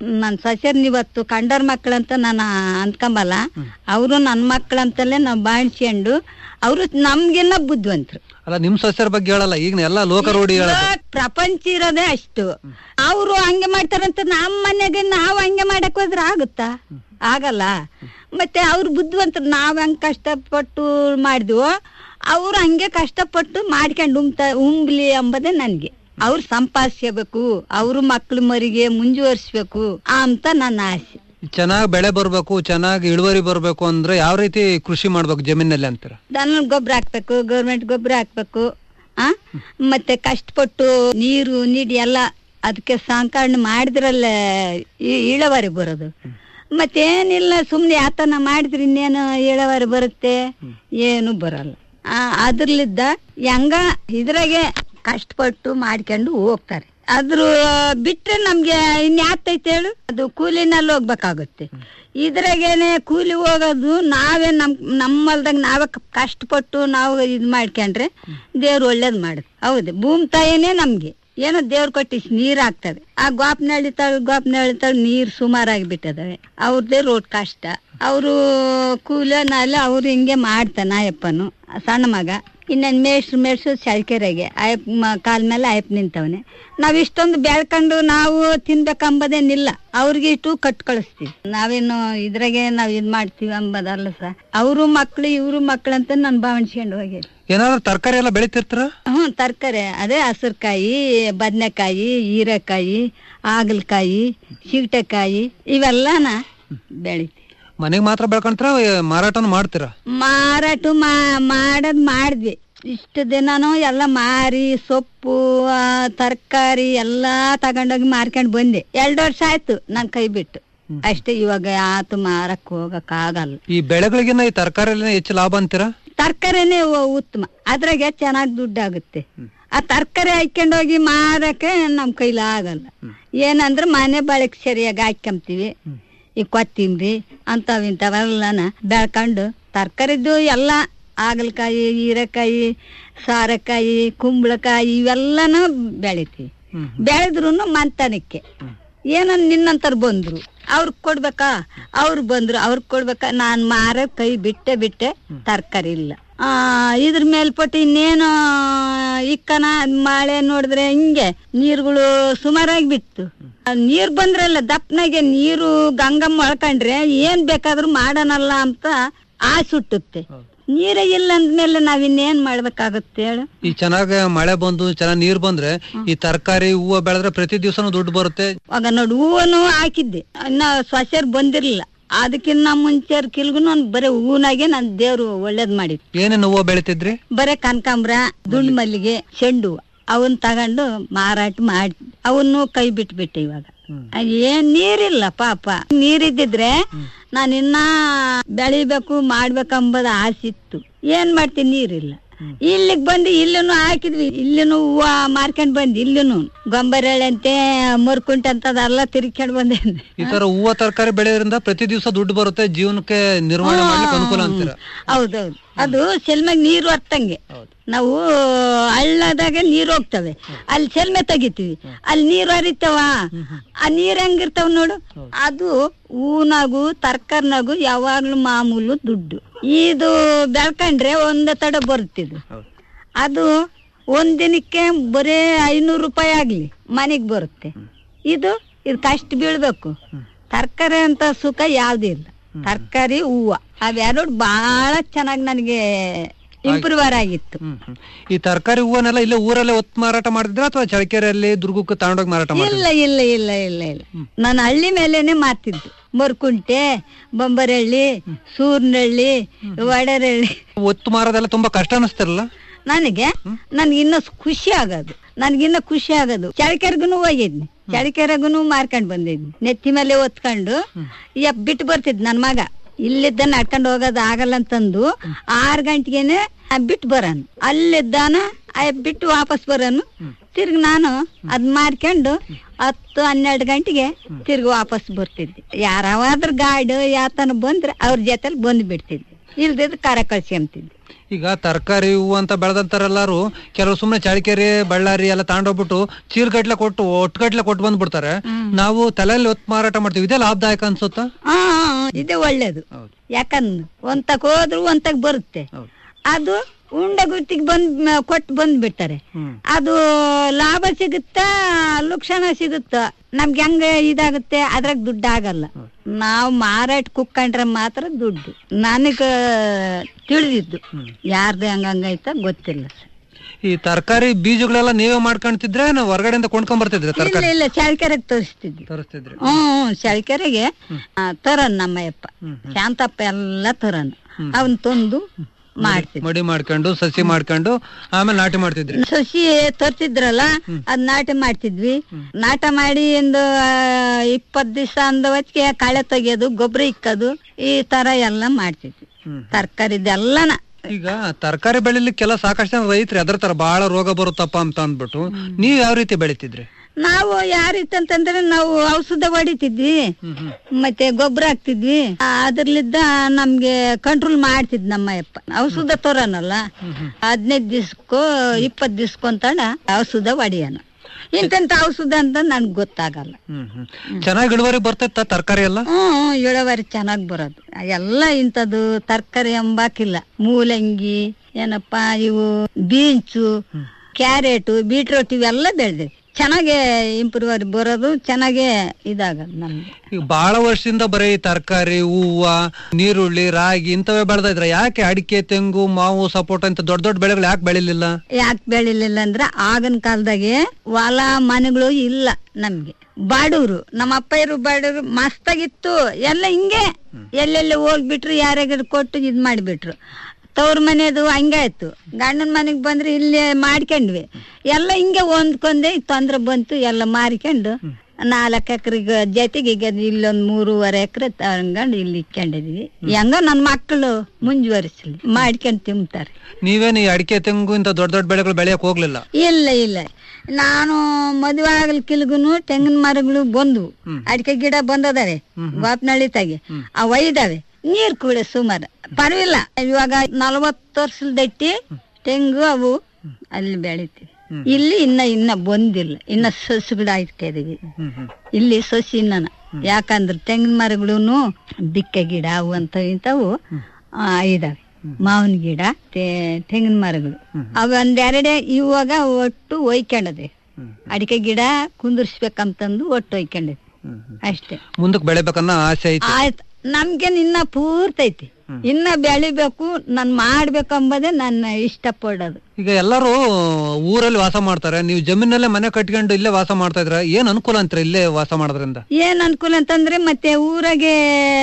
ನನ್ ಸೊಸೆರ್ನ ಇವತ್ತು ಕಂಡರ್ ಮಕ್ಳಂತ ನಾನು ಅಂದ್ಕೊಂಬಲ್ಲ ಅವರು ನನ್ನ ಮಕ್ಳಂತಲೇ ನಾವು ಬಾಣಿಸ್ಕೊಂಡು ಅವರು ನಮ್ಗೆಲ್ಲ ಬುದ್ಧಿವಂತರು ಅಲ್ಲ ನಿಮ್ ಸಸ್ಯರ ಬಗ್ಗೆ ಹೇಳಲ್ಲ ಈಗ ಎಲ್ಲ ಲೋಕ ರೂಢಿ ಹೇಳೋದು ಇವಾಗ ಪ್ರಪಂಚ ಇರೋದೇ ಅಷ್ಟು ಅವರು ಹಂಗೆ ಮಾಡ್ತಾರಂತ ನಮ್ಮ ಮನೆಗೆ ನಾವು ಹಂಗೆ ಮಾಡಕ್ ಹೋದ್ರೆ ಆಗುತ್ತಾ ಆಗಲ್ಲ ಮತ್ತೆ ಅವ್ರು ಬುದ್ಧಿವಂತರು ನಾವ್ ಹೆಂಗ್ ಕಷ್ಟಪಟ್ಟು ಮಾಡಿದ್ವೋ ಅವ್ರು ಹಂಗೆ ಕಷ್ಟಪಟ್ಟು ಮಾಡ್ಕೊಂಡು ಉಮ್ತ ಉಂಬ್ಲಿ ಎಂಬುದೇ ನನ್ಗೆ ಅವ್ರು ಸಂಪಾದಿಸ್ಕೋಬೇಕು ಅವ್ರ ಮಕ್ಳು ಮರಿಗೆ ಮುಂದುವರ್ಸ್ಬೇಕು ಅಂತ ನನ್ನ ಆಸೆ ಚೆನ್ನಾಗಿ ಬೆಳೆ ಬರ್ಬೇಕು ಚೆನ್ನಾಗಿ ಇಳುವರಿ ಬರ್ಬೇಕು ಅಂದ್ರೆ ಯಾವ ರೀತಿ ಕೃಷಿ ಮಾಡ್ಬೇಕು ಜಮೀನಲ್ಲಿ ಅಂತೀರ ದನ ಗೊಬ್ಬರ ಹಾಕ್ಬೇಕು ಗೌರ್ಮೆಂಟ್ ಗೊಬ್ಬರ ಹಾಕ್ಬೇಕು ಆ ಮತ್ತೆ ಕಷ್ಟಪಟ್ಟು ನೀರು ನೀಡಿ ಎಲ್ಲ ಅದಕ್ಕೆ ಸಂಕಲನ ಮಾಡಿದ್ರಲ್ಲೇ ಇ- ಇಳುವರಿ ಬರೋದು ಮತ್ತೇನಿಲ್ಲ ಸುಮ್ನೆ ಯಾತನ ಮಾಡಿದ್ರೆ ಇನ್ನೇನು ಇಳುವರಿ ಬರುತ್ತೆ ಏನು ಬರಲ್ಲ ಆ, ಅದ್ರಲ್ಲಿದ್ದ ಹೆಂಗ ಇದ್ರಾಗೆ ಕಷ್ಟಪಟ್ಟು ಮಾಡ್ಕೊಂಡು ಹೋಗ್ತಾರೆ ಅದ್ರ ಬಿಟ್ರೆ ನಮ್ಗೆ ಇನ್ಯಾತೈತೆ ಹೇಳು ಅದು ಕೂಲಿನಲ್ಲಿ ಹೋಗ್ಬೇಕಾಗುತ್ತೆ ಇದ್ರಾಗೇನೆ ಕೂಲಿ ಹೋಗೋದು ನಾವೇ ನಮ್ ನಮ್ಮಲ್ದಾಗ ನಾವೇ ಕ- ಕಷ್ಟಪಟ್ಟು ನಾವು ಇದ್ ಮಾಡ್ಕೊಂಡ್ರೆ ದೇವ್ರು ಒಳ್ಳೇದ್ ಮಾಡುತ್ತೆ ಹೌದು ಭೂಮಿ ತಾಯಿನೇ ನಮ್ಗೆ ಏನೋ ದೇವ್ರು ಕೊಟ್ಟಿಸ್ ನೀರ್ ಹಾಕ್ತದೆ ಆ ಗೋಪ್ನ ಎಳಿತಾಳೆ ಗೋಪ್ನ ಎಳಿತಾಳೆ ನೀರ್ ಸುಮಾರಾಗಿ ಬಿಟ್ಟದವೆ ಅವ್ರದ್ದೇ ರೋಡ್ ಕಷ್ಟ ಅವರು ಕೂಲನಾಲ ಅವ್ರು ಹಿಂಗೆ ಮಾಡ್ತಾನ ಅಯ್ಯಪ್ಪನು ಸಣ್ಣ ಮಗ ಇನ್ನೇನ್ ಮೇಷ್ರು ಮೇಷ್ರು ಚಳ್ಕೆರೆಗೆ ಅಯ್ಯಪ್ಪ ಮ- ಕಾಲ್ ಮೇಲೆ ಅಯ್ಯಪ್ಪ ನಿಂತವನೆ ನಾವ್ ಇಷ್ಟೊಂದು ಬೆಳ್ಕೊಂಡು ನಾವು ತಿನ್ಬೇಕಂಬದೇನಿಲ್ಲ ಅವ್ರಿಗೆ ಇಟ್ಟು ಕಟ್ ಕಳಿಸ್ತೀವಿ ನಾವೇನು ಇದ್ರಾಗೆ ನಾವ್ ಇದ್ ಮಾಡ್ತೀವಿ ಅಂಬದಲ್ಲ ಸರ್ ಅವರು ಮಕ್ಳು ಇವ್ರು ಮಕ್ಳು ಅಂತ ನನ್ ಭಾವಣಿಸ್ಕೊಂಡು ಹೋಗಿ ಏನಾದ್ರು ತರಕಾರಿ ಎಲ್ಲ ಬೆಳಿತಿರ್ತೀರ ಹ್ಞೂ ತರಕಾರಿ ಅದೇ ಹಸಿರ್ಕಾಯಿ ಬದನೆಕಾಯಿ ಹೀರೆಕಾಯಿ ಹಾಗಲಕಾಯಿ ಸಿಗಟೆಕಾಯಿ ಇವೆಲ್ಲನ ಬೆಳಿತೀವಿ ಮನೆಗ್ ಮಾತ್ರ ಬೆಳ್ಕೊಂತೀರ ಮಾರಾಟನು ಮಾಡ್ತೀರಾ ಮಾರಾಟ ಮಾ ಮಾಡದ್ ಮಾಡಿದ್ವಿ ಇಷ್ಟು ದಿನಾನು ಎಲ್ಲ ಮಾರಿ ಸೊಪ್ಪು ತರಕಾರಿ ಎಲ್ಲಾ ತಗೊಂಡೋಗಿ ಮಾರ್ಕೊಂಡ್ ಬಂದೆ ಎರಡು ವರ್ಷ ಆಯ್ತು ನನ್ ಕೈ ಬಿಟ್ಟು ಅಷ್ಟೇ ಇವಾಗ ಆತು ಮಾರಕ್ ಹೋಗಕ್ ಆಗಲ್ಲ ಈ ಬೆಳೆಗಳಿಗಿನ್ನ ಈ ತರಕಾರಿ ಹೆಚ್ಚು ಲಾಭ ಅಂತೀರಾ ತರಕಾರಿನೇ ಉತ್ತಮ ಅದ್ರಾಗೆ ಚೆನ್ನಾಗಿ ದುಡ್ಡು ಆಗುತ್ತೆ ಆ ತರಕಾರಿ ಹಾಕೊಂಡೋಗಿ ಮಾರಕ್ಕೆ ನಮ್ ಕೈಲಿ ಆಗಲ್ಲ ಏನಂದ್ರೆ ಮನೆ ಬಳಕೆ ಸರಿಯಾಗಿ ಹಾಕ್ಕೊಂತೀವಿ ಈ ಕೊತ್ತಿಂಬರಿ ಅಂತವ್ ಇಂಥವೆಲ್ಲನ ಬೆಳ್ಕೊಂಡು ತರಕಾರಿದ್ದು ಎಲ್ಲ ಹಾಗಲಕಾಯಿ ಹೀರೆಕಾಯಿ ಸಾರೆಕಾಯಿ ಕುಂಬಳಕಾಯಿ ಇವೆಲ್ಲನೂ ಬೆಳಿತೀವಿ ಬೆಳೆದ್ರು ಮಂತನಕ್ಕೆ ಏನೋ ನಿನ್ನಂತರ ಬಂದ್ರು ಅವ್ರಿಗೆ ಕೊಡ್ಬೇಕಾ ಅವ್ರು ಬಂದ್ರು ಅವ್ರಿಗೆ ಕೊಡ್ಬೇಕಾ ನಾನ್ ಮಾರ ಕೈ ಬಿಟ್ಟೆ ಬಿಟ್ಟೆ ತರಕಾರಿ ಇಲ್ಲ ಆ ಇದ್ರ ಮೇಲ್ಪಟ್ಟು ಇನ್ನೇನು ಇಕ್ಕನ ಮಳೆ ನೋಡಿದ್ರೆ ಹಿಂಗೆ ನೀರುಗಳು ಸುಮಾರಾಗಿ ಬಿತ್ತು ಆ ನೀರ್ ಬಂದ್ರಲ್ಲ ದಪ್ಪನಾಗೆ ನೀರು ಗಂಗಮ್ಮ ಒಳ್ಕೊಂಡ್ರೆ ಏನ್ ಬೇಕಾದ್ರೂ ಮಾಡೋಣಲ್ಲ ಅಂತ ಆಸೆ ಹುಟ್ಟುತ್ತೆ ನೀರೇ ಇಲ್ಲ ಅಂದ್ಮೇಲೆ ನಾವ್ ಇನ್ನೇನ್ ಮಾಡ್ಬೇಕಾಗತ್ತೆ ಹೇಳು ಈ ಚೆನ್ನಾಗಿ ಮಳೆ ಬಂದು ಚೆನ್ನಾಗಿ ನೀರ್ ಬಂದ್ರೆ ಈ ತರಕಾರಿ ಹೂವು ಬೆಳೆದ್ರೆ ಪ್ರತಿ ದಿವಸನೂ ದುಡ್ಡು ಬರುತ್ತೆ ಆಗ ನೋಡಿ ಹೂವನು ಹಾಕಿದ್ದೆ ಇನ್ನ ಸೊಸೆರ್ ಬಂದಿರ್ಲಿಲ್ಲ ಅದಕ್ಕಿನ್ನ ಮುಂಚೆ ಕಿಲ್ಗುನು ಬರೀ ಹೂನಾಗೆ ನನ್ ದೇವ್ರು ಒಳ್ಳೇದ್ ಮಾಡಿದ್ ಏನೇನು ಹೂವು ಬೆಳಿತಿದ್ರಿ ಬರೇ ಕನಕಾಂಬ್ರ ದುಂಡು ಮಲ್ಲಿಗೆ ಚೆಂಡು ಹೂವ. ಅವನ್ ತಗೊಂಡು ಮಾರಾಟ ಮಾಡಿ ಅವನ್ನು ಕೈ ಬಿಟ್ಬಿಟ್ಟೆ ಇವಾಗ ಏನ್ ನೀರಿಲ್ಲ ಪಾಪ ನೀರಿದ್ದಿದ್ರೆ ನಾನು ಇನ್ನ ಬೆಳಿಬೇಕು ಮಾಡ್ಬೇಕಂಬುದ ಆಸೆ ಇತ್ತು ಏನ್ ಮಾಡ್ತೀನಿ ನೀರಿಲ್ಲ ಇಲ್ಲಿಗ್ ಬಂದು ಇಲ್ಲೂ ಹಾಕಿದ್ವಿ ಇಲ್ಲಿನೂ ಹೂವ ಮಾರ್ಕೊಂಡ್ ಬಂದ್ ಇಲ್ಲಿನೂ ಗೊಂಬರೆಳೆ ಅಂತೆ ಮುರ್ಕುಂಟೆ ಅಂತದೆಲ್ಲ ತಿರ್ಕೊಂಡ್ ಬಂದೆ ಈ ತರ ಹೂವು ತರಕಾರಿ ಬೆಳೆಯೋದ್ರಿಂದ ಪ್ರತಿ ದಿವಸ ದುಡ್ಡು ಬರುತ್ತೆ ಜೀವನಕ್ಕೆ ನಿರ್ವಹಣೆ ಮಾಡ್ಲಿಕ್ಕೆ ಅನುಕೂಲ ಅಂತೀರ ಹೌದೌದು ಅದು ಸೆಲ್ಮಾಗ ನೀರು ಹತ್ತಂಗೆ ನಾವು ಹಳ್ಳದಾಗ ನೀರು ಹೋಗ್ತವೆ ಅಲ್ಲಿ ಸೆಲ್ಮೆ ತೆಗಿತೀವಿ ಅಲ್ಲಿ ನೀರು ಹರಿತಾವ ಆ ನೀರ್ ಹೆಂಗಿರ್ತಾವ ನೋಡು ಅದು ಹೂನಾಗು ತರಕಾರಿನಾಗು ಯಾವಾಗ್ಲೂ ಮಾಮೂಲು ದುಡ್ಡು ಇದು ಬೆಳ್ಕೊಂಡ್ರೆ ಒಂದ ತಡ ಬರ್ತಿದ್ದು ಅದು ಒಂದ್ ದಿನಕ್ಕೆ ಬರೇ ಐನೂರು ರೂಪಾಯಿ ಆಗ್ಲಿ ಮನೆಗ್ ಬರುತ್ತೆ ಇದು ಇದು ಕಷ್ಟ ಬೀಳ್ಬೇಕು ತರಕಾರಿ ಅಂತ ಸುಖ ಯಾವ್ದು ಇಲ್ಲ ತರಕಾರಿ ಹೂವ ಅವೆರಡು ಬಹಳ ಚೆನ್ನಾಗಿ ನನಗೆ ಇಂಪ್ರೂವ್ ಆಗಿತ್ತು ಈ ತರಕಾರಿ ಹೂವನ್ನೆಲ್ಲ ಇಲ್ಲೇ ಊರಲ್ಲೇ ಒತ್ತು ಮಾರಾಟ ಮಾಡಿದ್ರ ಅಥವಾ ಚಳಕೆರೆಯಲ್ಲಿ ದುರ್ಗಕ್ಕೆ ತಗೊಂಡೋಗಿ ಮಾರಾಟ ಮಾಡಿದ್ರ ಇಲ್ಲ ಇಲ್ಲ ಇಲ್ಲ ಇಲ್ಲ ಇಲ್ಲ ನಾನು ಹಳ್ಳಿ ಮೇಲೇನೆ ಮಾತಿದ್ದು ಮೊರ್ಕುಂಟೆ ಬೊಂಬರಹಳ್ಳಿ ಸೂರ್ನಹಳ್ಳಿ ವಡರಹಳ್ಳಿ ಒತ್ತು ಮಾರೋದೆಲ್ಲ ತುಂಬಾ ಕಷ್ಟ ಅನಿಸ್ತಿರಲ್ಲ ನನಗೆ ನನ್ಗೆ ಇನ್ನ ಖುಷಿ ಆಗೋದು ನನ್ಗಿನ್ನ ಖುಷಿ ಆಗೋದು ಚಳಿಕೆರೆಗೂ ಹೋಗಿದ್ನಿ ಚಳಿಕೆರೆಗೂ ಮಾರ್ಕೊಂಡ್ ಬಂದಿದ್ನಿ ನೆತ್ತಿ ಮೇಲೆ ಒತ್ಕೊಂಡು ಯಪ್ ಬಿಟ್ಟು ಬರ್ತಿದ್ ನನ್ ಮಗ ಇಲ್ಲಿದ್ದ ನಡ್ಕೊಂಡು ಹೋಗೋದು ಆಗಲ್ಲ ಅಂತಂದು ಆರ್ ಗಂಟೆಗೆನೆ ಬಿಟ್ಟು ಬರೋನು ಅಲ್ಲಿದ್ದಾನ ಅಯ್ಯ ಬಿಟ್ಟು ವಾಪಸ್ ಬರೋನು ತಿರ್ಗಿ ನಾನು ಅದ್ ಮಾರ್ಕೊಂಡು ಹತ್ತು ಹನ್ನೆರಡು ಗಂಟೆಗೆ ತಿರ್ಗಿ ವಾಪಸ್ ಬರ್ತಿದ್ದೆ ಯಾರಾದ್ರೂ ಗಾಡಿ ಯಾತನ ಬಂದ್ರೆ ಅವ್ರ ಜೊತೆಲಿ ಬಂದು ಬಿಡ್ತಿದ್ದೆ ಇಲ್ದಿದ್ರೆ ಕರ ಕಳ್ಸ್ಕೊಂತಿದ್ದೆ ಈಗ ತರಕಾರಿ ಹೂವು ಅಂತ ಬೆಳೆದಂತಾರೆಲ್ಲಾರು ಕೆಲವು ಸುಮ್ನೆ ಚಳಿಕೆರೆ ಬಳ್ಳಾರಿ ಎಲ್ಲ ತಗೊಂಡೋಗ್ಬಿಟ್ಟು ಚೀಲ್ಗಟ್ಲೆ ಕೊಟ್ಟು ಒಟ್ಗಟ್ಲೆ ಕೊಟ್ಟು ಬಂದ್ಬಿಡ್ತಾರೆ ನಾವು ತಲೆಯಲ್ಲಿ ಹೊತ್ತು ಮಾರಾಟ ಮಾಡ್ತೀವಿ ಇದೇ ಲಾಭದಾಯಕ ಅನ್ಸುತ್ತಾ ಹಾ ಇದೆ ಒಳ್ಳೇದು ಯಾಕಂದ್ರೆ ಒಂತಕ್ ಹೋದ್ರು ಒಂತಕ್ ಬರುತ್ತೆ ಅದು ಉಂಡೆ ಗುತ್ತಿಗೆ ಬಂದ್ ಮ- ಕೊಟ್ಟು ಬಂದ್ಬಿಡ್ತಾರೆ ಅದು ಲಾಭ ಸಿಗುತ್ತಾ ಲಕ್ಷಣ ಸಿಗುತ್ತಾ ನಮ್ಗೆ ಹೆಂಗ ಇದಾಗುತ್ತೆ ಅದ್ರಾಗ ದುಡ್ಡು ಆಗಲ್ಲ ನಾವು ಮಾರಾಟ ಕುಕ್ಕೊಂಡ್ರೆ ಮಾತ್ರ ದುಡ್ಡು ನನಗ ತಿಳಿದಿದ್ದು ಯಾರ್ದು ಹಂಗಂಗೈತ ಗೊತ್ತಿಲ್ಲ ಈ ತರಕಾರಿ ಬೀಜಗಳೆಲ್ಲ ನೀವೇ ಮಾಡ್ಕೊಂತಿದ್ರೆ ನಾವು ಹೊರಗಡೆಯಿಂದ ಕೊಂಡ್ಕೊಂಡ್ ಬರ್ತಿದ್ರೆ ಇಲ್ಲ ತರಕಾರಿ ಇಲ್ಲ ಚಳಿಕೆರೆಗೆ ತೋರಿಸ್ತಿದ್ವಿ ತರಿಸ್ತಿದ್ರಿ ಹ್ಮ್ ಚಳಿಕೆರೆಗೆ ತರನ್ ನಮ್ಮಯ್ಯಪ್ಪ ಶಾಂತಪ್ಪ ಎಲ್ಲ ತರನ್ ಅವನ್ ತಂದು ಮಾಡ್ತಿದ್ವಿ ಮಡಿ ಮಾಡ್ಕೊಂಡು ಸಸಿ ಮಾಡ್ಕೊಂಡು ಆಮೇಲೆ ನಾಟಿ ಮಾಡ್ತಿದ್ರಿ ಸಸಿ ತರ್ತಿದ್ರಲ್ಲ ಅದ್ ನಾಟಿ ಮಾಡ್ತಿದ್ವಿ ನಾಟ ಮಾಡಿ ಒಂದು ಇಪ್ಪತ್ ದಿವಸ ಅಂದ ಹೊತ್ತಿಗೆ ಕಳೆ ತೆಗಿಯೋದು ಗೊಬ್ಬರ ಇಕ್ಕೋದು ಈ ತರ ಎಲ್ಲ ಮಾಡ್ತಿದ್ವಿ ತರಕಾರಿದೆಲ್ಲನ ಈಗ ತರಕಾರಿ ಬೆಳಿಲಿಕ್ಕೆಲ್ಲ ಸಾಕಷ್ಟು ಜನ ರೈತರು ಅದ್ರ ತರ ಬಹಳ ರೋಗ ಬರುತ್ತಪ್ಪ ಅಂತ ಅಂದ್ಬಿಟ್ಟು ನೀವ್ ಯಾವ ರೀತಿ ಬೆಳಿತಿದ್ರಿ ನಾವು ಯಾವ ರೀತಿ ಅಂತಂದ್ರೆ ನಾವು ಔಷಧ ಹೊಡಿತಿದ್ವಿ ಮತ್ತೆ ಗೊಬ್ಬರ ಹಾಕ್ತಿದ್ವಿ ಅದ್ರಲ್ಲಿದ್ದ ನಮ್ಗೆ ಕಂಟ್ರೋಲ್ ಮಾಡ್ತಿದ್ ನಮ್ಮ ಯಪ್ಪ ಔಷಧ ತೋರನಲ್ಲ ಹದಿನೈದು ದಿವ್ಸಕ್ಕೋ ಇಪ್ಪತ್ ದಿವ್ಸಕ್ಕೋ ಅಂತಾಡ ಔಷಧ ಹೊಡಿಯೋಣ ಇಂತೆಂತ ಔಷಧ ಅಂತ ನನ್ಗೆ ಗೊತ್ತಾಗಲ್ಲ ಚೆನ್ನಾಗಿ ಇಳುವರಿ ಬರ್ತೈತ ತರಕಾರಿ ಎಲ್ಲ ಹ್ಮ್ ಇಳುವರಿ ಚೆನ್ನಾಗ್ ಬರೋದು ಎಲ್ಲ ಇಂಥದ್ದು ತರಕಾರಿ ಎಂಬಾಕಿಲ್ಲ ಮೂಲಂಗಿ ಏನಪ್ಪಾ ಇವು ಬೀನ್ಸು ಕ್ಯಾರೆಟು ಬೀಟ್ರೋಟ್ ಇವೆಲ್ಲ ಬೆಳೆದಿವಿ ಚೆನ್ನಾಗೆ ಇಂಪ್ರೂವ್ ಬರೋದು ಚೆನ್ನಾಗೆ ಇದಾಗದು ನಮ್ಗೆ ಈಗ ಬಹಳ ವರ್ಷದಿಂದ ಬರೀ ತರಕಾರಿ ಹೂವ ನೀರುಳ್ಳಿ ರಾಗಿ ಇಂಥವೇ ಬೆಳೆದ ಇದ್ರ ಯಾಕೆ ಅಡಿಕೆ ತೆಂಗು ಮಾವು ಸಪೋಟ ಅಂತ ದೊಡ್ಡ ದೊಡ್ಡ ಬೆಳೆಗಳು ಯಾಕೆ ಬೆಳಿಲಿಲ್ಲ ಯಾಕೆ ಬೆಳಿಲಿಲ್ಲ ಅಂದ್ರೆ ಆಗಿನ ಕಾಲದಾಗೆ ಹೊಲ ಮನೆಗಳು ಇಲ್ಲ ನಮ್ಗೆ ಬಾಡೂರು ನಮ್ಮ ಅಪ್ಪಯ್ಯರು ಬಾಡೂರು ಮಸ್ತಾಗಿತ್ತು ಎಲ್ಲ ಹಿಂಗೆ ಎಲ್ಲೆಲ್ಲಿ ಹೋಗ್ಬಿಟ್ರು ಯಾರ್ಯಾರು ಕೊಟ್ಟು ಇದ್ ಮಾಡಿಬಿಟ್ರು ತವ್ರ ಮನೆದು ಹಂಗಾಯ್ತು ಗಂಡನ ಮನೆಗ್ ಬಂದ್ರೆ ಇಲ್ಲೇ ಮಾಡ್ಕೊಂಡ್ವಿ ಎಲ್ಲ ಹಿಂಗೆ ಹೊಂದ್ಕೊಂಡೆ ಈ ತೊಂದ್ರೆ ಬಂತು ಎಲ್ಲ ಮಾರಿಕೊಂಡು ನಾಲ್ಕು ಎಕರೆಗೆ ಜೊತೆಗೆ ಈಗ ಇಲ್ಲೊಂದ್ ಮೂರುವರೆ ಎಕರೆ ತಗೊಂಡು ಇಲ್ಲಿ ಇಕ್ಕೊಂಡಿದ್ವಿ ಹೆಂಗ ನನ್ ಮಕ್ಕಳು ಮುಂಜುವರಿಸ್ಲಿ ಮಾಡ್ಕೊಂಡು ತಿಂತಾರೆ ನೀವೇನು ಈ ಅಡಿಕೆ ತೆಂಗು ಇಂಥ ದೊಡ್ಡ ದೊಡ್ಡ ಬೆಳೆಗಳು ಬೆಳೆಯಕ್ ಹೋಗ್ಲಿಲ್ಲ ಇಲ್ಲ ಇಲ್ಲ ನಾನು ಮದುವೆ ಆಗಲ್ಕಿಲ್ಗುನು ತೆಂಗಿನ ಮರಗಳು ಬಂದ್ವು ಅಡಿಕೆ ಗಿಡ ಬಂದದಾವೆ ಗೋಪ್ನಳ್ಳಿತಾಗೆ ಅವ ಇದಾವೆ ನೀರ್ ಕೂಡ ಸುಮಾರು ಪರವಿಲ್ಲ ಇವಾಗ ನಲವತ್ತು ವರ್ಷದ ದಟ್ಟಿ ತೆಂಗು ಅವು ಅಲ್ಲಿ ಬೆಳಿತೀವಿ ಇಲ್ಲಿ ಇನ್ನ ಇನ್ನ ಬಂದಿಲ್ಲ ಇನ್ನ ಸಸಿ ಗಿಡ ಇಟ್ಕೊಂಡಿದೀವಿ ಇಲ್ಲಿ ಸಸಿ ಇನ್ನ ಯಾಕಂದ್ರೆ ತೆಂಗಿನ ಮರಗಳು ಬಿಕ್ಕೆ ಗಿಡ ಅವು ಅಂತ ಇಂಥವು ಆ, ಇದಾವೆ ಮಾವಿನ ಗಿಡ te- ತೆಂಗಿನ ಮರಗಳು ಅವು ಒಂದೆರಡೆ ಇವಾಗ ಒಟ್ಟು ಒಯ್ಕೊಂಡದೆ ಅಡಿಕೆ ಗಿಡ ಕುಂದಿರ್ಸ್ಬೇಕಂತಂದು ಒಟ್ಟು ಒಯ್ಕೊಂಡದೆ ಅಷ್ಟೇ ಮುಂದಕ್ಕೆ ಬೆಳಿಬೇಕನ್ನೋ ಆಸೆ ಐತಿ ಆಯ್ತು ನಮ್ಗೇನ್ ಇನ್ನ ಪೂರ್ತೈತಿ ಇನ್ನ ಬೆಳಿಬೇಕು ನಾನ್ ಮಾಡ್ಬೇಕಂಬುದೇ ನನ್ನ ಇಷ್ಟ ಪಡೋದು ಈಗ ಎಲ್ಲರೂ ಊರಲ್ಲಿ ವಾಸ ಮಾಡ್ತಾರೆ ನೀವು ಜಮೀನಲ್ಲೇ ಮನೆ ಕಟ್ಕೊಂಡು ಇಲ್ಲೇ ವಾಸ ಮಾಡ್ತಾ ಇದ್ರ ಏನ್ ಅನುಕೂಲ ಅಂತೀರ ಇಲ್ಲೇ ವಾಸ ಮಾಡೋದ್ರಿಂದ ಏನ್ ಅನುಕೂಲ ಅಂತಂದ್ರೆ ಮತ್ತೆ ಊರಾಗೆ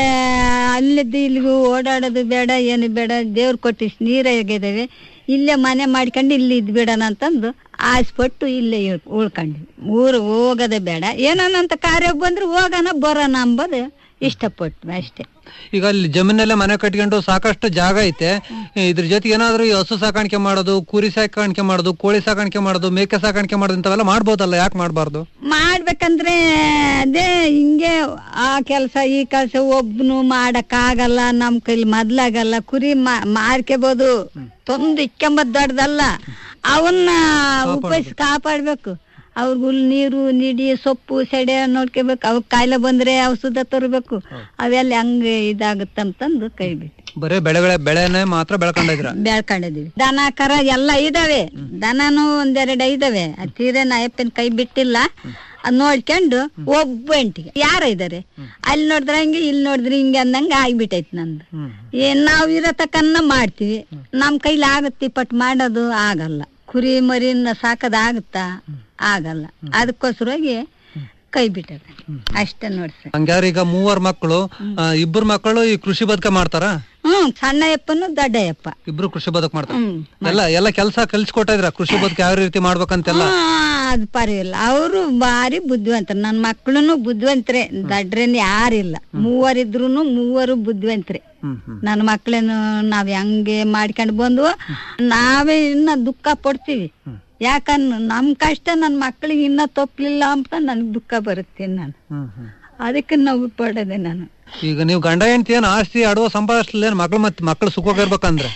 ಅಲ್ಲಿದ್ದು ಇಲ್ಲಿಗೂ ಓಡಾಡೋದು ಬೇಡ ಏನು ಬೇಡ ದೇವ್ರ ಕೊಟ್ಟಿಸ್ ನೀರಾಗಿದ್ದಾವೆ ಇಲ್ಲೇ ಮನೆ ಮಾಡ್ಕೊಂಡು ಇಲ್ಲಿ ಇದ್ ಬಿಡೋಣ ಅಂತಂದು ಆಸ್ಪಟ್ಟು ಇಲ್ಲೇ ಇಳ್- ಉಳ್ಕೊಂಡ್ವಿ ಊರು ಹೋಗೋದೇ ಬೇಡ ಏನನ್ನಂತ ಕಾರ್ಯ ಬಂದ್ರೆ ಹೋಗೋಣ ಬರೋಣ ಅಂಬೋದು ಇಷ್ಟಪಟ್ವಿ ಅಷ್ಟೇ ಈಗ ಅಲ್ಲಿ ಜಮೀನಲ್ಲೇ ಮನೆ ಕಟ್ಕೊಂಡು ಸಾಕಷ್ಟು ಜಾಗ ಐತೆ ಇದ್ರ ಜೊತೆಗೆ ಏನಾದ್ರು ಈ ಹಸು ಸಾಕಾಣಿಕೆ ಮಾಡೋದು ಕುರಿ ಸಾಕಾಣಿಕೆ ಮಾಡೋದು ಕೋಳಿ ಸಾಕಾಣಿಕೆ ಮಾಡೋದು ಮೇಕೆ ಸಾಕಾಣಿಕೆ ಮಾಡೋದು ಇಂಥವೆಲ್ಲ ಮಾಡ್ಬೋದಲ್ಲ ಯಾಕೆ ಮಾಡಬಾರ್ದು ಮಾಡ್ಬೇಕಂದ್ರೆ ಅದೇ ಹಿಂಗೆ ಆ ಕೆಲಸ ಈ ಕೆಲಸ ಒಬ್ನು ಮಾಡಕ್ ಆಗಲ್ಲ ನಮ್ ಕೈಲಿ ಮೊದ್ಲಾಗಲ್ಲ ಕುರಿ ಮಾ- ಮಾರ್ಕೆಬೋದು ತಂದು ಇಕ್ಕೊಂಬದ್ ದೊಡ್ಡದಲ್ಲ ಅವನ್ನ ಉಪಯೋಗಿಸಿ ಕಾಪಾಡ್ಬೇಕು ಅವ್ರಿಗೆ ಹುಲ್ ನೀರು ನಿಡಿ ಸೊಪ್ಪು ಸೆಡೆ ನೋಡ್ಕೋಬೇಕು ಅವ್ ಕಾಯಿಲೆ ಬಂದ್ರೆ ಔಷಧ ತರಬೇಕು ಅವೆಲ್ಲ ಹಂಗೆ ಇದಾಗುತ್ತಂತಂದು ಕೈ ಬಿಟ್ಟು ಬರೀ ಬೆಳೆಗಳ ಬೆಳೆನೇ ಮಾತ್ರ ಬೆಳ್ಕೊಂಡಿದ್ರ ಬೆಳ್ಕೊಂಡಿದೀವಿ ದನ ಕರ ಎಲ್ಲ ಇದಾವೆ ದನನು ಒಂದೆರಡು ಇದಾವೆ ಅದ್ ತೀರೆ ನಾಯಪ್ಪನ ಕೈ ಬಿಟ್ಟಿಲ್ಲ ಅದ್ ನೋಡ್ಕೊಂಡು ಒಬ್ಬಂಟಿಗೆ ಯಾರ ಇದಾರೆ ಅಲ್ಲಿ ನೋಡಿದ್ರೆ ಹಂಗೆ ಇಲ್ಲಿ ನೋಡಿದ್ರೆ ಹಿಂಗೆ ಅಂದಂಗ ಆಗ್ಬಿಟ್ಟೈತಿ ನಂದು ಏನ್ ನಾವ್ ಇರೋ ತಕನ್ನ ಮಾಡ್ತೀವಿ ನಮ್ ಕೈಲಿ ಆಗತ್ತೆ ಪಟ್ ಮಾಡೋದು ಆಗಲ್ಲ ಕುರಿ ಮರಿನ ಸಾಕದ್ ಆಗುತ್ತಾ ಆಗಲ್ಲ ಅದಕ್ಕೋಸ್ಕರವಾಗಿ ಕೈ ಬಿಟ್ಟದ ಅಷ್ಟೇ ನೋಡ್ರಿ ಹಂಗಾರೆ ಈಗ ಮೂವರ್ ಮಕ್ಕಳು ಆ, ಇಬ್ರು ಮಕ್ಕಳು ಈ ಕೃಷಿ ಬದುಕ ಮಾಡ್ತಾರ ಹ್ಮ್ ಸಣ್ಣ ಯಪ್ಪನು ದೊಡ್ಡ ಯಪ್ಪ ಇಬ್ರು ಕೃಷಿ ಬದುಕು ಮಾಡ್ತಾರ ಎಲ್ಲ ಎಲ್ಲ ಕೆಲಸ ಕಲ್ಸ್ಕೊಟ್ಟಿದ್ರ ಕೃಷಿ ಬದುಕು ಯಾವ ರೀತಿ ಮಾಡ್ಬೇಕಂತೆಲ್ಲ ಹಾ, ಅದ್ ಪರವಾಗಿಲ್ಲ ಅವರು ಬಾರಿ ಬುದ್ಧಿವಂತರು ನನ್ ಮಕ್ಳುನು ಬುದ್ಧಿವಂತರೆ ದಡ್ರೇನ್ ಯಾರಿಲ್ಲ ಮೂವರಿದ್ರುನು ಮೂವರು ಬುದ್ಧಿವಂತರೆ ನನ್ನ ಮಕ್ಳೇನು ನಾವ್ ಹೆಂಗೆ ಮಾಡ್ಕೊಂಡ್ ಬಂದ್ವು ನಾವೇ ಇನ್ನ ದುಃಖ ಪಡ್ತೀವಿ ಯಾಕಂದ್ರೆ ನಮ್ ಕಷ್ಟ ನನ್ ಮಕ್ಳಿಗೆ ಇನ್ನ ತಪ್ಪಲಿಲ್ಲ ಅಂತ ನನ್ಗ್ ದುಃಖ ಬರುತ್ತೆ ನಾನು ಅದಕ್ಕೆ ನೋವು ಪಡೋದೆ ನಾನು ಈಗ ನೀವು ಗಂಡ ಹೆಂಡತಿ ಏನ್ ಆಸ್ತಿ ಅಡವ ಸಂಪಾದಿಸ್ಲೇನ್ ಮಕ್ಳು ಮತ್ ಮಕ್ಳು ಸುಖವಾಗಿರ್ಬೇಕಂದ್ರೆ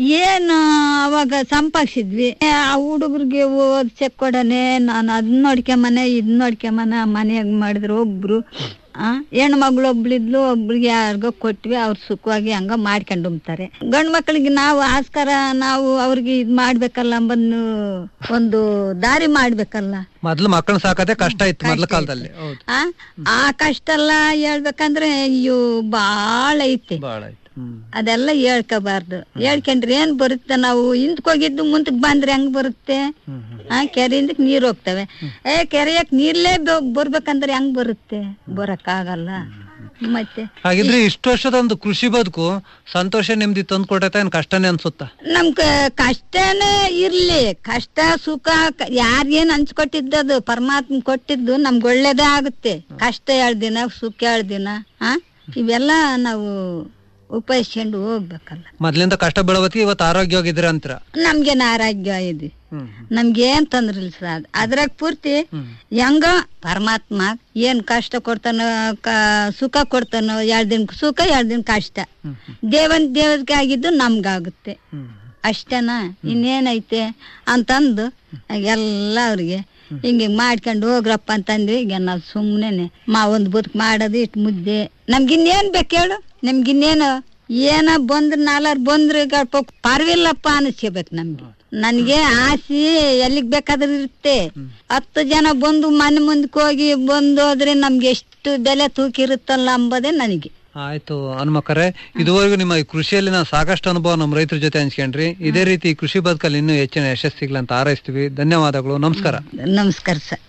ಏನು ಅವಾಗ ಸಂಪಾದಿಸಿದ್ವಿ ಆ ಹುಡುಗರಿಗೆ ಓದ್ಸಕ್ ಕೊಡನೆ ನಾನು ಅದ್ ನೋಡ್ಕೊಂಬನೆ ಇದ್ ನೋಡ್ಕೊಂಬನ ಮನೆಯಾಗ ಮಾಡಿದ್ರು ಒಬ್ರು ಆ ಹೆಣ್ಣು ಮಗಳು ಒಬ್ಳಿದ್ಲು ಒಬ್ಳಿಗೆ ಯಾರಿಗೋ ಕೊಟ್ವಿ ಅವ್ರು ಸುಖವಾಗಿ ಹಂಗ ಮಾಡ್ಕೊಂಡು ಉಂಬ್ತಾರೆ ಗಂಡು ಮಕ್ಕಳಿಗೆ ನಾವು ಆಸ್ಕಾರ ನಾವು ಅವ್ರಿಗೆ ಇದ್ ಮಾಡ್ಬೇಕಲ್ಲ ಅಂಬನ್ನು ಒಂದು ದಾರಿ ಮಾಡ್ಬೇಕಲ್ಲ ಮೊದ್ಲು ಮಕ್ಕಳನ್ನ ಸಾಕದೆ ಕಷ್ಟ ಇತ್ತು ಮೊದ್ಲ ಕಾಲದಲ್ಲಿ ಹೌದು ಆ ಆ ಕಷ್ಟ ಎಲ್ಲ ಹೇಳ್ಬೇಕಂದ್ರೆ ಅಯ್ಯೋ ಬಾಳ ಐತೆ ಬಹಳ ಆಯ್ತು ಹ್ಮ್ ಅದೆಲ್ಲ ಹೇಳ್ಕೋಬಾರ್ದು ಹೇಳ್ಕೊಂಡ್ರೆ ಏನ್ ಬರುತ್ತೆ ನಾವು ಹಿಂದ್ಕೋಗಿದ್ದು ಮುಂದಕ್ ಬಂದ್ರೆ ಹೆಂಗ್ ಬರುತ್ತೆ ಆ ಕೆರೆಯಿಂದ ನೀರ್ ಹೋಗ್ತವೆ ಏ ಕೆರೆಯಕ್ ನೀರ್ಲೇ ಬ- ಬರ್ಬೇಕಂದ್ರೆ ಹೆಂಗ್ ಬರುತ್ತೆ ಬರಕ್ ಆಗಲ್ಲ ಮತ್ತೆ ಹಾಗಿದ್ರೆ ಇಷ್ಟು ವರ್ಷದ ಒಂದು ಕೃಷಿ ಬದುಕು ಸಂತೋಷ ನೆಮ್ಮದಿ ತಂದು ಕೊಟ್ಟೈತೆ ಏನ್ ಕಷ್ಟನೇ ಅನ್ಸುತ್ತಾ ನಮ್ ಕ- ಕಷ್ಟನೇ ಇರ್ಲಿ ಕಷ್ಟ ಸುಖ ಕ- ಯಾರ್ಗೇನ್ ಹಂಚ್ಕೊಟ್ಟಿದ್ದದು ಪರಮಾತ್ಮ ಕೊಟ್ಟಿದ್ದು ನಮ್ಗೆ ಒಳ್ಳೇದೇ ಆಗುತ್ತೆ ಕಷ್ಟ ಎರಡ್ ದಿನ ಸುಖ ಎರಡ್ ದಿನ ಆ ಇವೆಲ್ಲ ನಾವು ಉಪಯೋಗಿಸ್ಕೊಂಡು ಹೋಗ್ಬೇಕಲ್ಲ ಮೊದ್ಲಿಂದ ಕಷ್ಟ ಬೀಳವತ್ತಿಗೆ ಇವತ್ತು ಆರೋಗ್ಯವಾಗಿದ್ರೆ ಅಂತೀರ ನಮ್ಗೇನ್ ಆರೋಗ್ಯ ಇದೆ ನಮ್ಗೇನ್ ತೊಂದ್ರೆ ಇಲ್ಲ ಸರ್ ಅದ್ರಾಗ ಪೂರ್ತಿ ಹೆಂಗ ಪರಮಾತ್ಮ ಏನ್ ಕಷ್ಟ ಕೊಡ್ತಾನೋ ಕ- ಸುಖ ಕೊಡ್ತಾನೋ ಎರಡ್ ದಿನ ಸುಖ ಎರಡ್ ದಿನ ಕಷ್ಟ ದೇವನ್ ದೇವರಿಗೆ ಆಗಿದ್ದು ನಮ್ಗಾಗುತ್ತೆ ಅಷ್ಟೇನಾ ಇನ್ನೇನೈತೆ ಅಂತಂದು ಎಲ್ಲ ಅವ್ರಿಗೆ ಹಿಂಗೆ ಮಾಡ್ಕೊಂಡು ಹೋಗ್ರಪ್ಪ ಅಂತಂದ್ವಿ ಈಗ ನಾವು ಸುಮ್ಮನೆ ಮಾ ಒಂದ್ ಬದುಕು ಮಾಡೋದು ಇಷ್ಟು ಮುದ್ದೆ ನಮ್ಗಿನ್ನೇನ್ ಬೇಕು ಹೇಳು ನಮ್ಗಿನ್ನೇನು ಏನ ಬಂದ್ರ ನಾಲ್ವರು ಬಂದ್ರೆ ಪರ್ವಿಲ್ಲಪ್ಪ ಅನಿಸ್ಕೋಬೇಕು ನಮ್ಗೆ ನನ್ಗೆ ಆಸೆ ಎಲ್ಲಿಗ್ ಬೇಕಾದ್ರೆ ಇರುತ್ತೆ ಹತ್ತು ಜನ ಬಂದು ಮನೆ ಮುಂದಕ್ಕೆ ಹೋಗಿ ಬಂದು ಹೋದ್ರೆ ನಮ್ಗೆ ಎಷ್ಟು ಬೆಲೆ ತೂಕಿರುತ್ತಲ್ಲ ಅಂಬೋದೇ ನನಗೆ ಆಯ್ತು ಹನುಮಕ್ಕರೆ ಇದುವರೆಗೂ ನಿಮ್ಮ ಈ ಕೃಷಿಯಲ್ಲಿನ ಸಾಕಷ್ಟು ಅನುಭವ ನಮ್ಮ ರೈತರ ಜೊತೆ ಹಂಚ್ಕೊಂಡ್ರಿ ಇದೇ ರೀತಿ ಈ ಕೃಷಿ ಬದುಕಲ್ಲಿ ಇನ್ನೂ ಹೆಚ್ಚಿನ ಯಶಸ್ಸಿಗ್ಲಿ ಅಂತ ಹಾರೈಸ್ತೀವಿ ಧನ್ಯವಾದಗಳು ನಮಸ್ಕಾರ ನಮಸ್ಕಾರ ಸರ್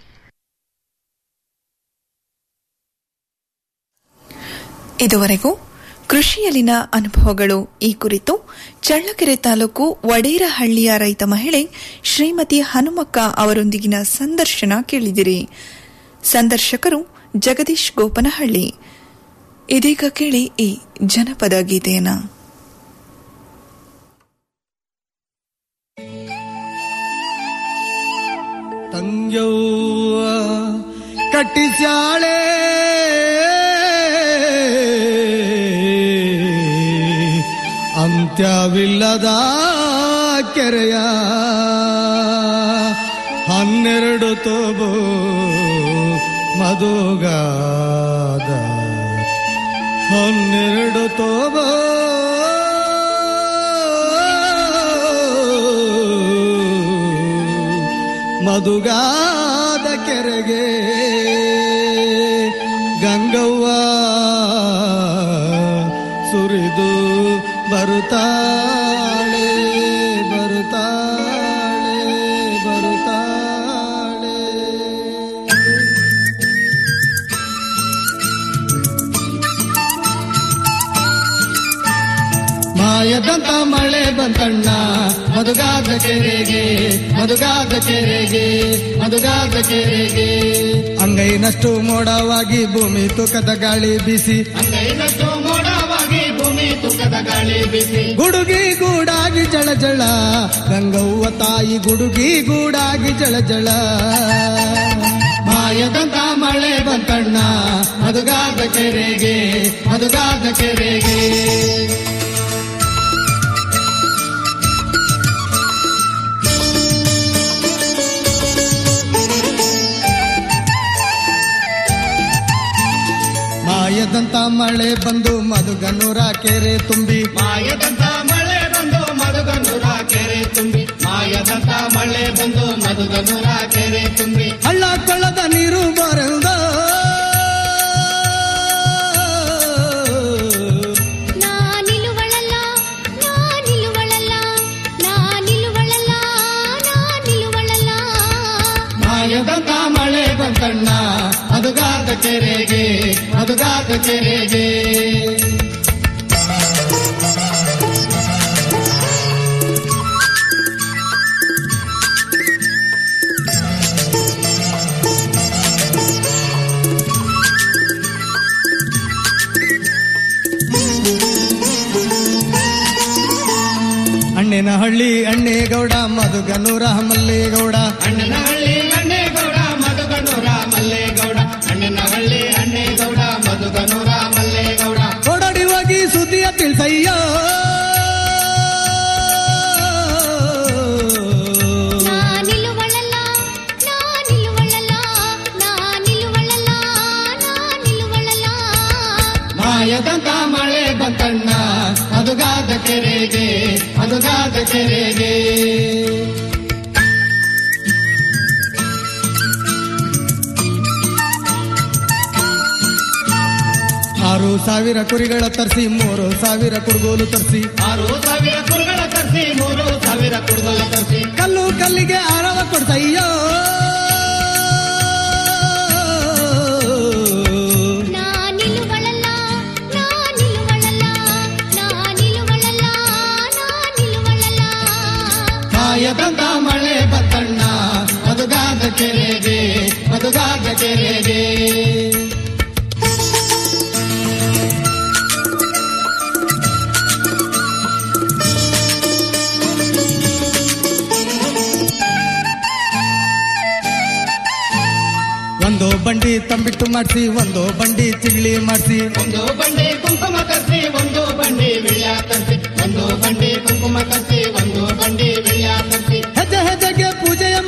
ಇದುವರೆಗೂ ಕೃಷಿಯಲ್ಲಿನ ಅನುಭವಗಳು ಈ ಕುರಿತು ಚಳ್ಳಕೆರೆ ತಾಲೂಕು ವಡೇರಹಳ್ಳಿಯ ರೈತ ಮಹಿಳೆ ಶ್ರೀಮತಿ ಹನುಮಕ್ಕ ಅವರೊಂದಿಗಿನ ಸಂದರ್ಶನ ಕೇಳಿದಿರಿ ಸಂದರ್ಶಕರು ಜಗದೀಶ್ ಗೋಪನಹಳ್ಳಿ ಇದೀಗ ಕೇಳಿ ಈ ಜನಪದ ಗೀತೆಯನ್ನ ತಂಗ್ಯವ್ವ ಕಟ್ಟಿಸ್ಯಾಳೆ ಅಂತ್ಯವಿಲ್ಲದ ಕೆರೆಯ ಹನ್ನೆರಡು ತೋಬು ಮಧುಗಾದ ಹನ್ನೆರಡು ತೋಬೋ ಮಧುಗಾದ ಕೆರೆಗೆ ಗಂಗವ್ವ ಸುರಿದು ಬರುತ್ತಾಳೆ ಬರುತ್ತಾಳೆ ಬರುತ್ತಾಳೆ ಮಾಯದಂತ ಮಳೆ ಬಂತಣ್ಣ ಮಧುಗಾದ ಕೆರೆಗೆ ಮಧುಗಾದ ಕೆರೆಗೆ ಮಧುಗಾದ ಕೆರೆಗೆ ಅಂಗೈನಷ್ಟು ಮೋಡವಾಗಿ ಭೂಮಿ ತೂಕದ ಗಾಳಿ ಬೀಸಿ ಅಂಗೈನಷ್ಟು ಮೋಡವಾಗಿ ಭೂಮಿ ತೂಕದ ಗಾಳಿ ಬೀಸಿ ಗುಡುಗಿ ಗೂಡಾಗಿ ಜಳ ಜಳ ಗಂಗವ್ವ ತಾಯಿ ಗುಡುಗಿ ಗೂಡಾಗಿ ಜಳ ಜಳ ಮಾಯದಂತ ಮಳೆ ಬಂತಣ್ಣ ಮಧುಗಾದ ಕೆರೆಗೆ ಮಧುಗಾದ ಕೆರೆಗೆ ಮಾಯದಂತ ಮಳೆ ಬಂದು ಮಧುಗನೂರ ಕೆರೆ ತುಂಬಿ ಮಾಯದಂತ ಮಳೆ ಬಂದು ಮಧುಗನೂರ ಕೆರೆ ತುಂಬಿ ಮಾಯದಂತ ಮಳೆ ಬಂದು ಮಧುಗನೂರ ಕೆರೆ ತುಂಬಿ ಹಳ್ಳ ಕೊಳ್ಳದ ನೀರು ಬರೆದ ನಾನಿಲುವಳಲ್ಲ ನಾನಿಲುವಳಲ್ಲ ನಾನಿಲುವಳಲ್ಲ ನಾನಿಲುವಳಲ್ಲ ಮಾಯದಂತ ಮಳೆ ಬಂತಣ್ಣ ಮಧುಗಾದ ಕೆರೆಗೆ ಮಧುಗಾದ ಕೆರೆಗೆ ಅಣ್ಣನ ಹಳ್ಳಿ ಅಣ್ಣೇಗೌಡ ಮಧುಗನೂರ ಮಲ್ಲೇಗೌಡ ಅಣ್ಣನ ಹಳ್ಳಿ ಅಣ್ಣೇಗೌಡ ಮಧುಗನೂರ ಮಲ್ಲೇಗೌಡ ಅಣ್ಣನ ಹಳ್ಳಿ ಅಣ್ಣೇಗೌಡ ಮಧುಗನೂರ ಮಲ್ಲೇಗೌಡ ಓಡಾಡಿ ಹೋಗಿ ಸುದ್ದಿಯ ತಿಳಿಸಯ್ಯ ಮಧುಗಾದ ಕೆರೆಗೆ ಆರು ಸಾವಿರ ಕುರಿಗಳ ತರಿಸಿ ಮೂರು ಸಾವಿರ ಕುಡುಗೋಲು ತರಿಸಿ ಆರು ಸಾವಿರ ಕುರಿಗಳ ತರಿಸಿ ಮೂರು ಸಾವಿರ ಕುಡುಗೋಲು ತರಿಸಿ ಕಲ್ಲು ಕಲ್ಲಿಗೆ ಆರವ ಕೊಡ್ತಯ್ಯೋ ನಾನಿಲುವಳಲ್ಲ ನಾನಿಲುವಳಲ್ಲ ನಾನಿಲುವಳಲ್ಲ ನಾನಿಲುವಳಲ್ಲ ಮಾಯದಂತ ಮಳೆ ಬತ್ತಣ್ಣ ಮಧುಗಾದ ಕೆರೆಗೆ ಮಧುಗಾದ ಕೆರೆಗೆ ಒಂದು ಬಂಡಿ ತಂಬಿಟ್ಟು ಮಾಡಿಸಿ ಒಂದು ಬಂಡಿ ಚಿಗ್ಲಿ ಮಾಡಿಸಿ ಒಂದು ಬಂಡಿ ಕುಂಕುಮ ತರಿಸಿ ಒಂದು ಬಂಡಿ ವಿಳ್ಯ ತರಿಸಿ ಒಂದು ಬಂಡಿ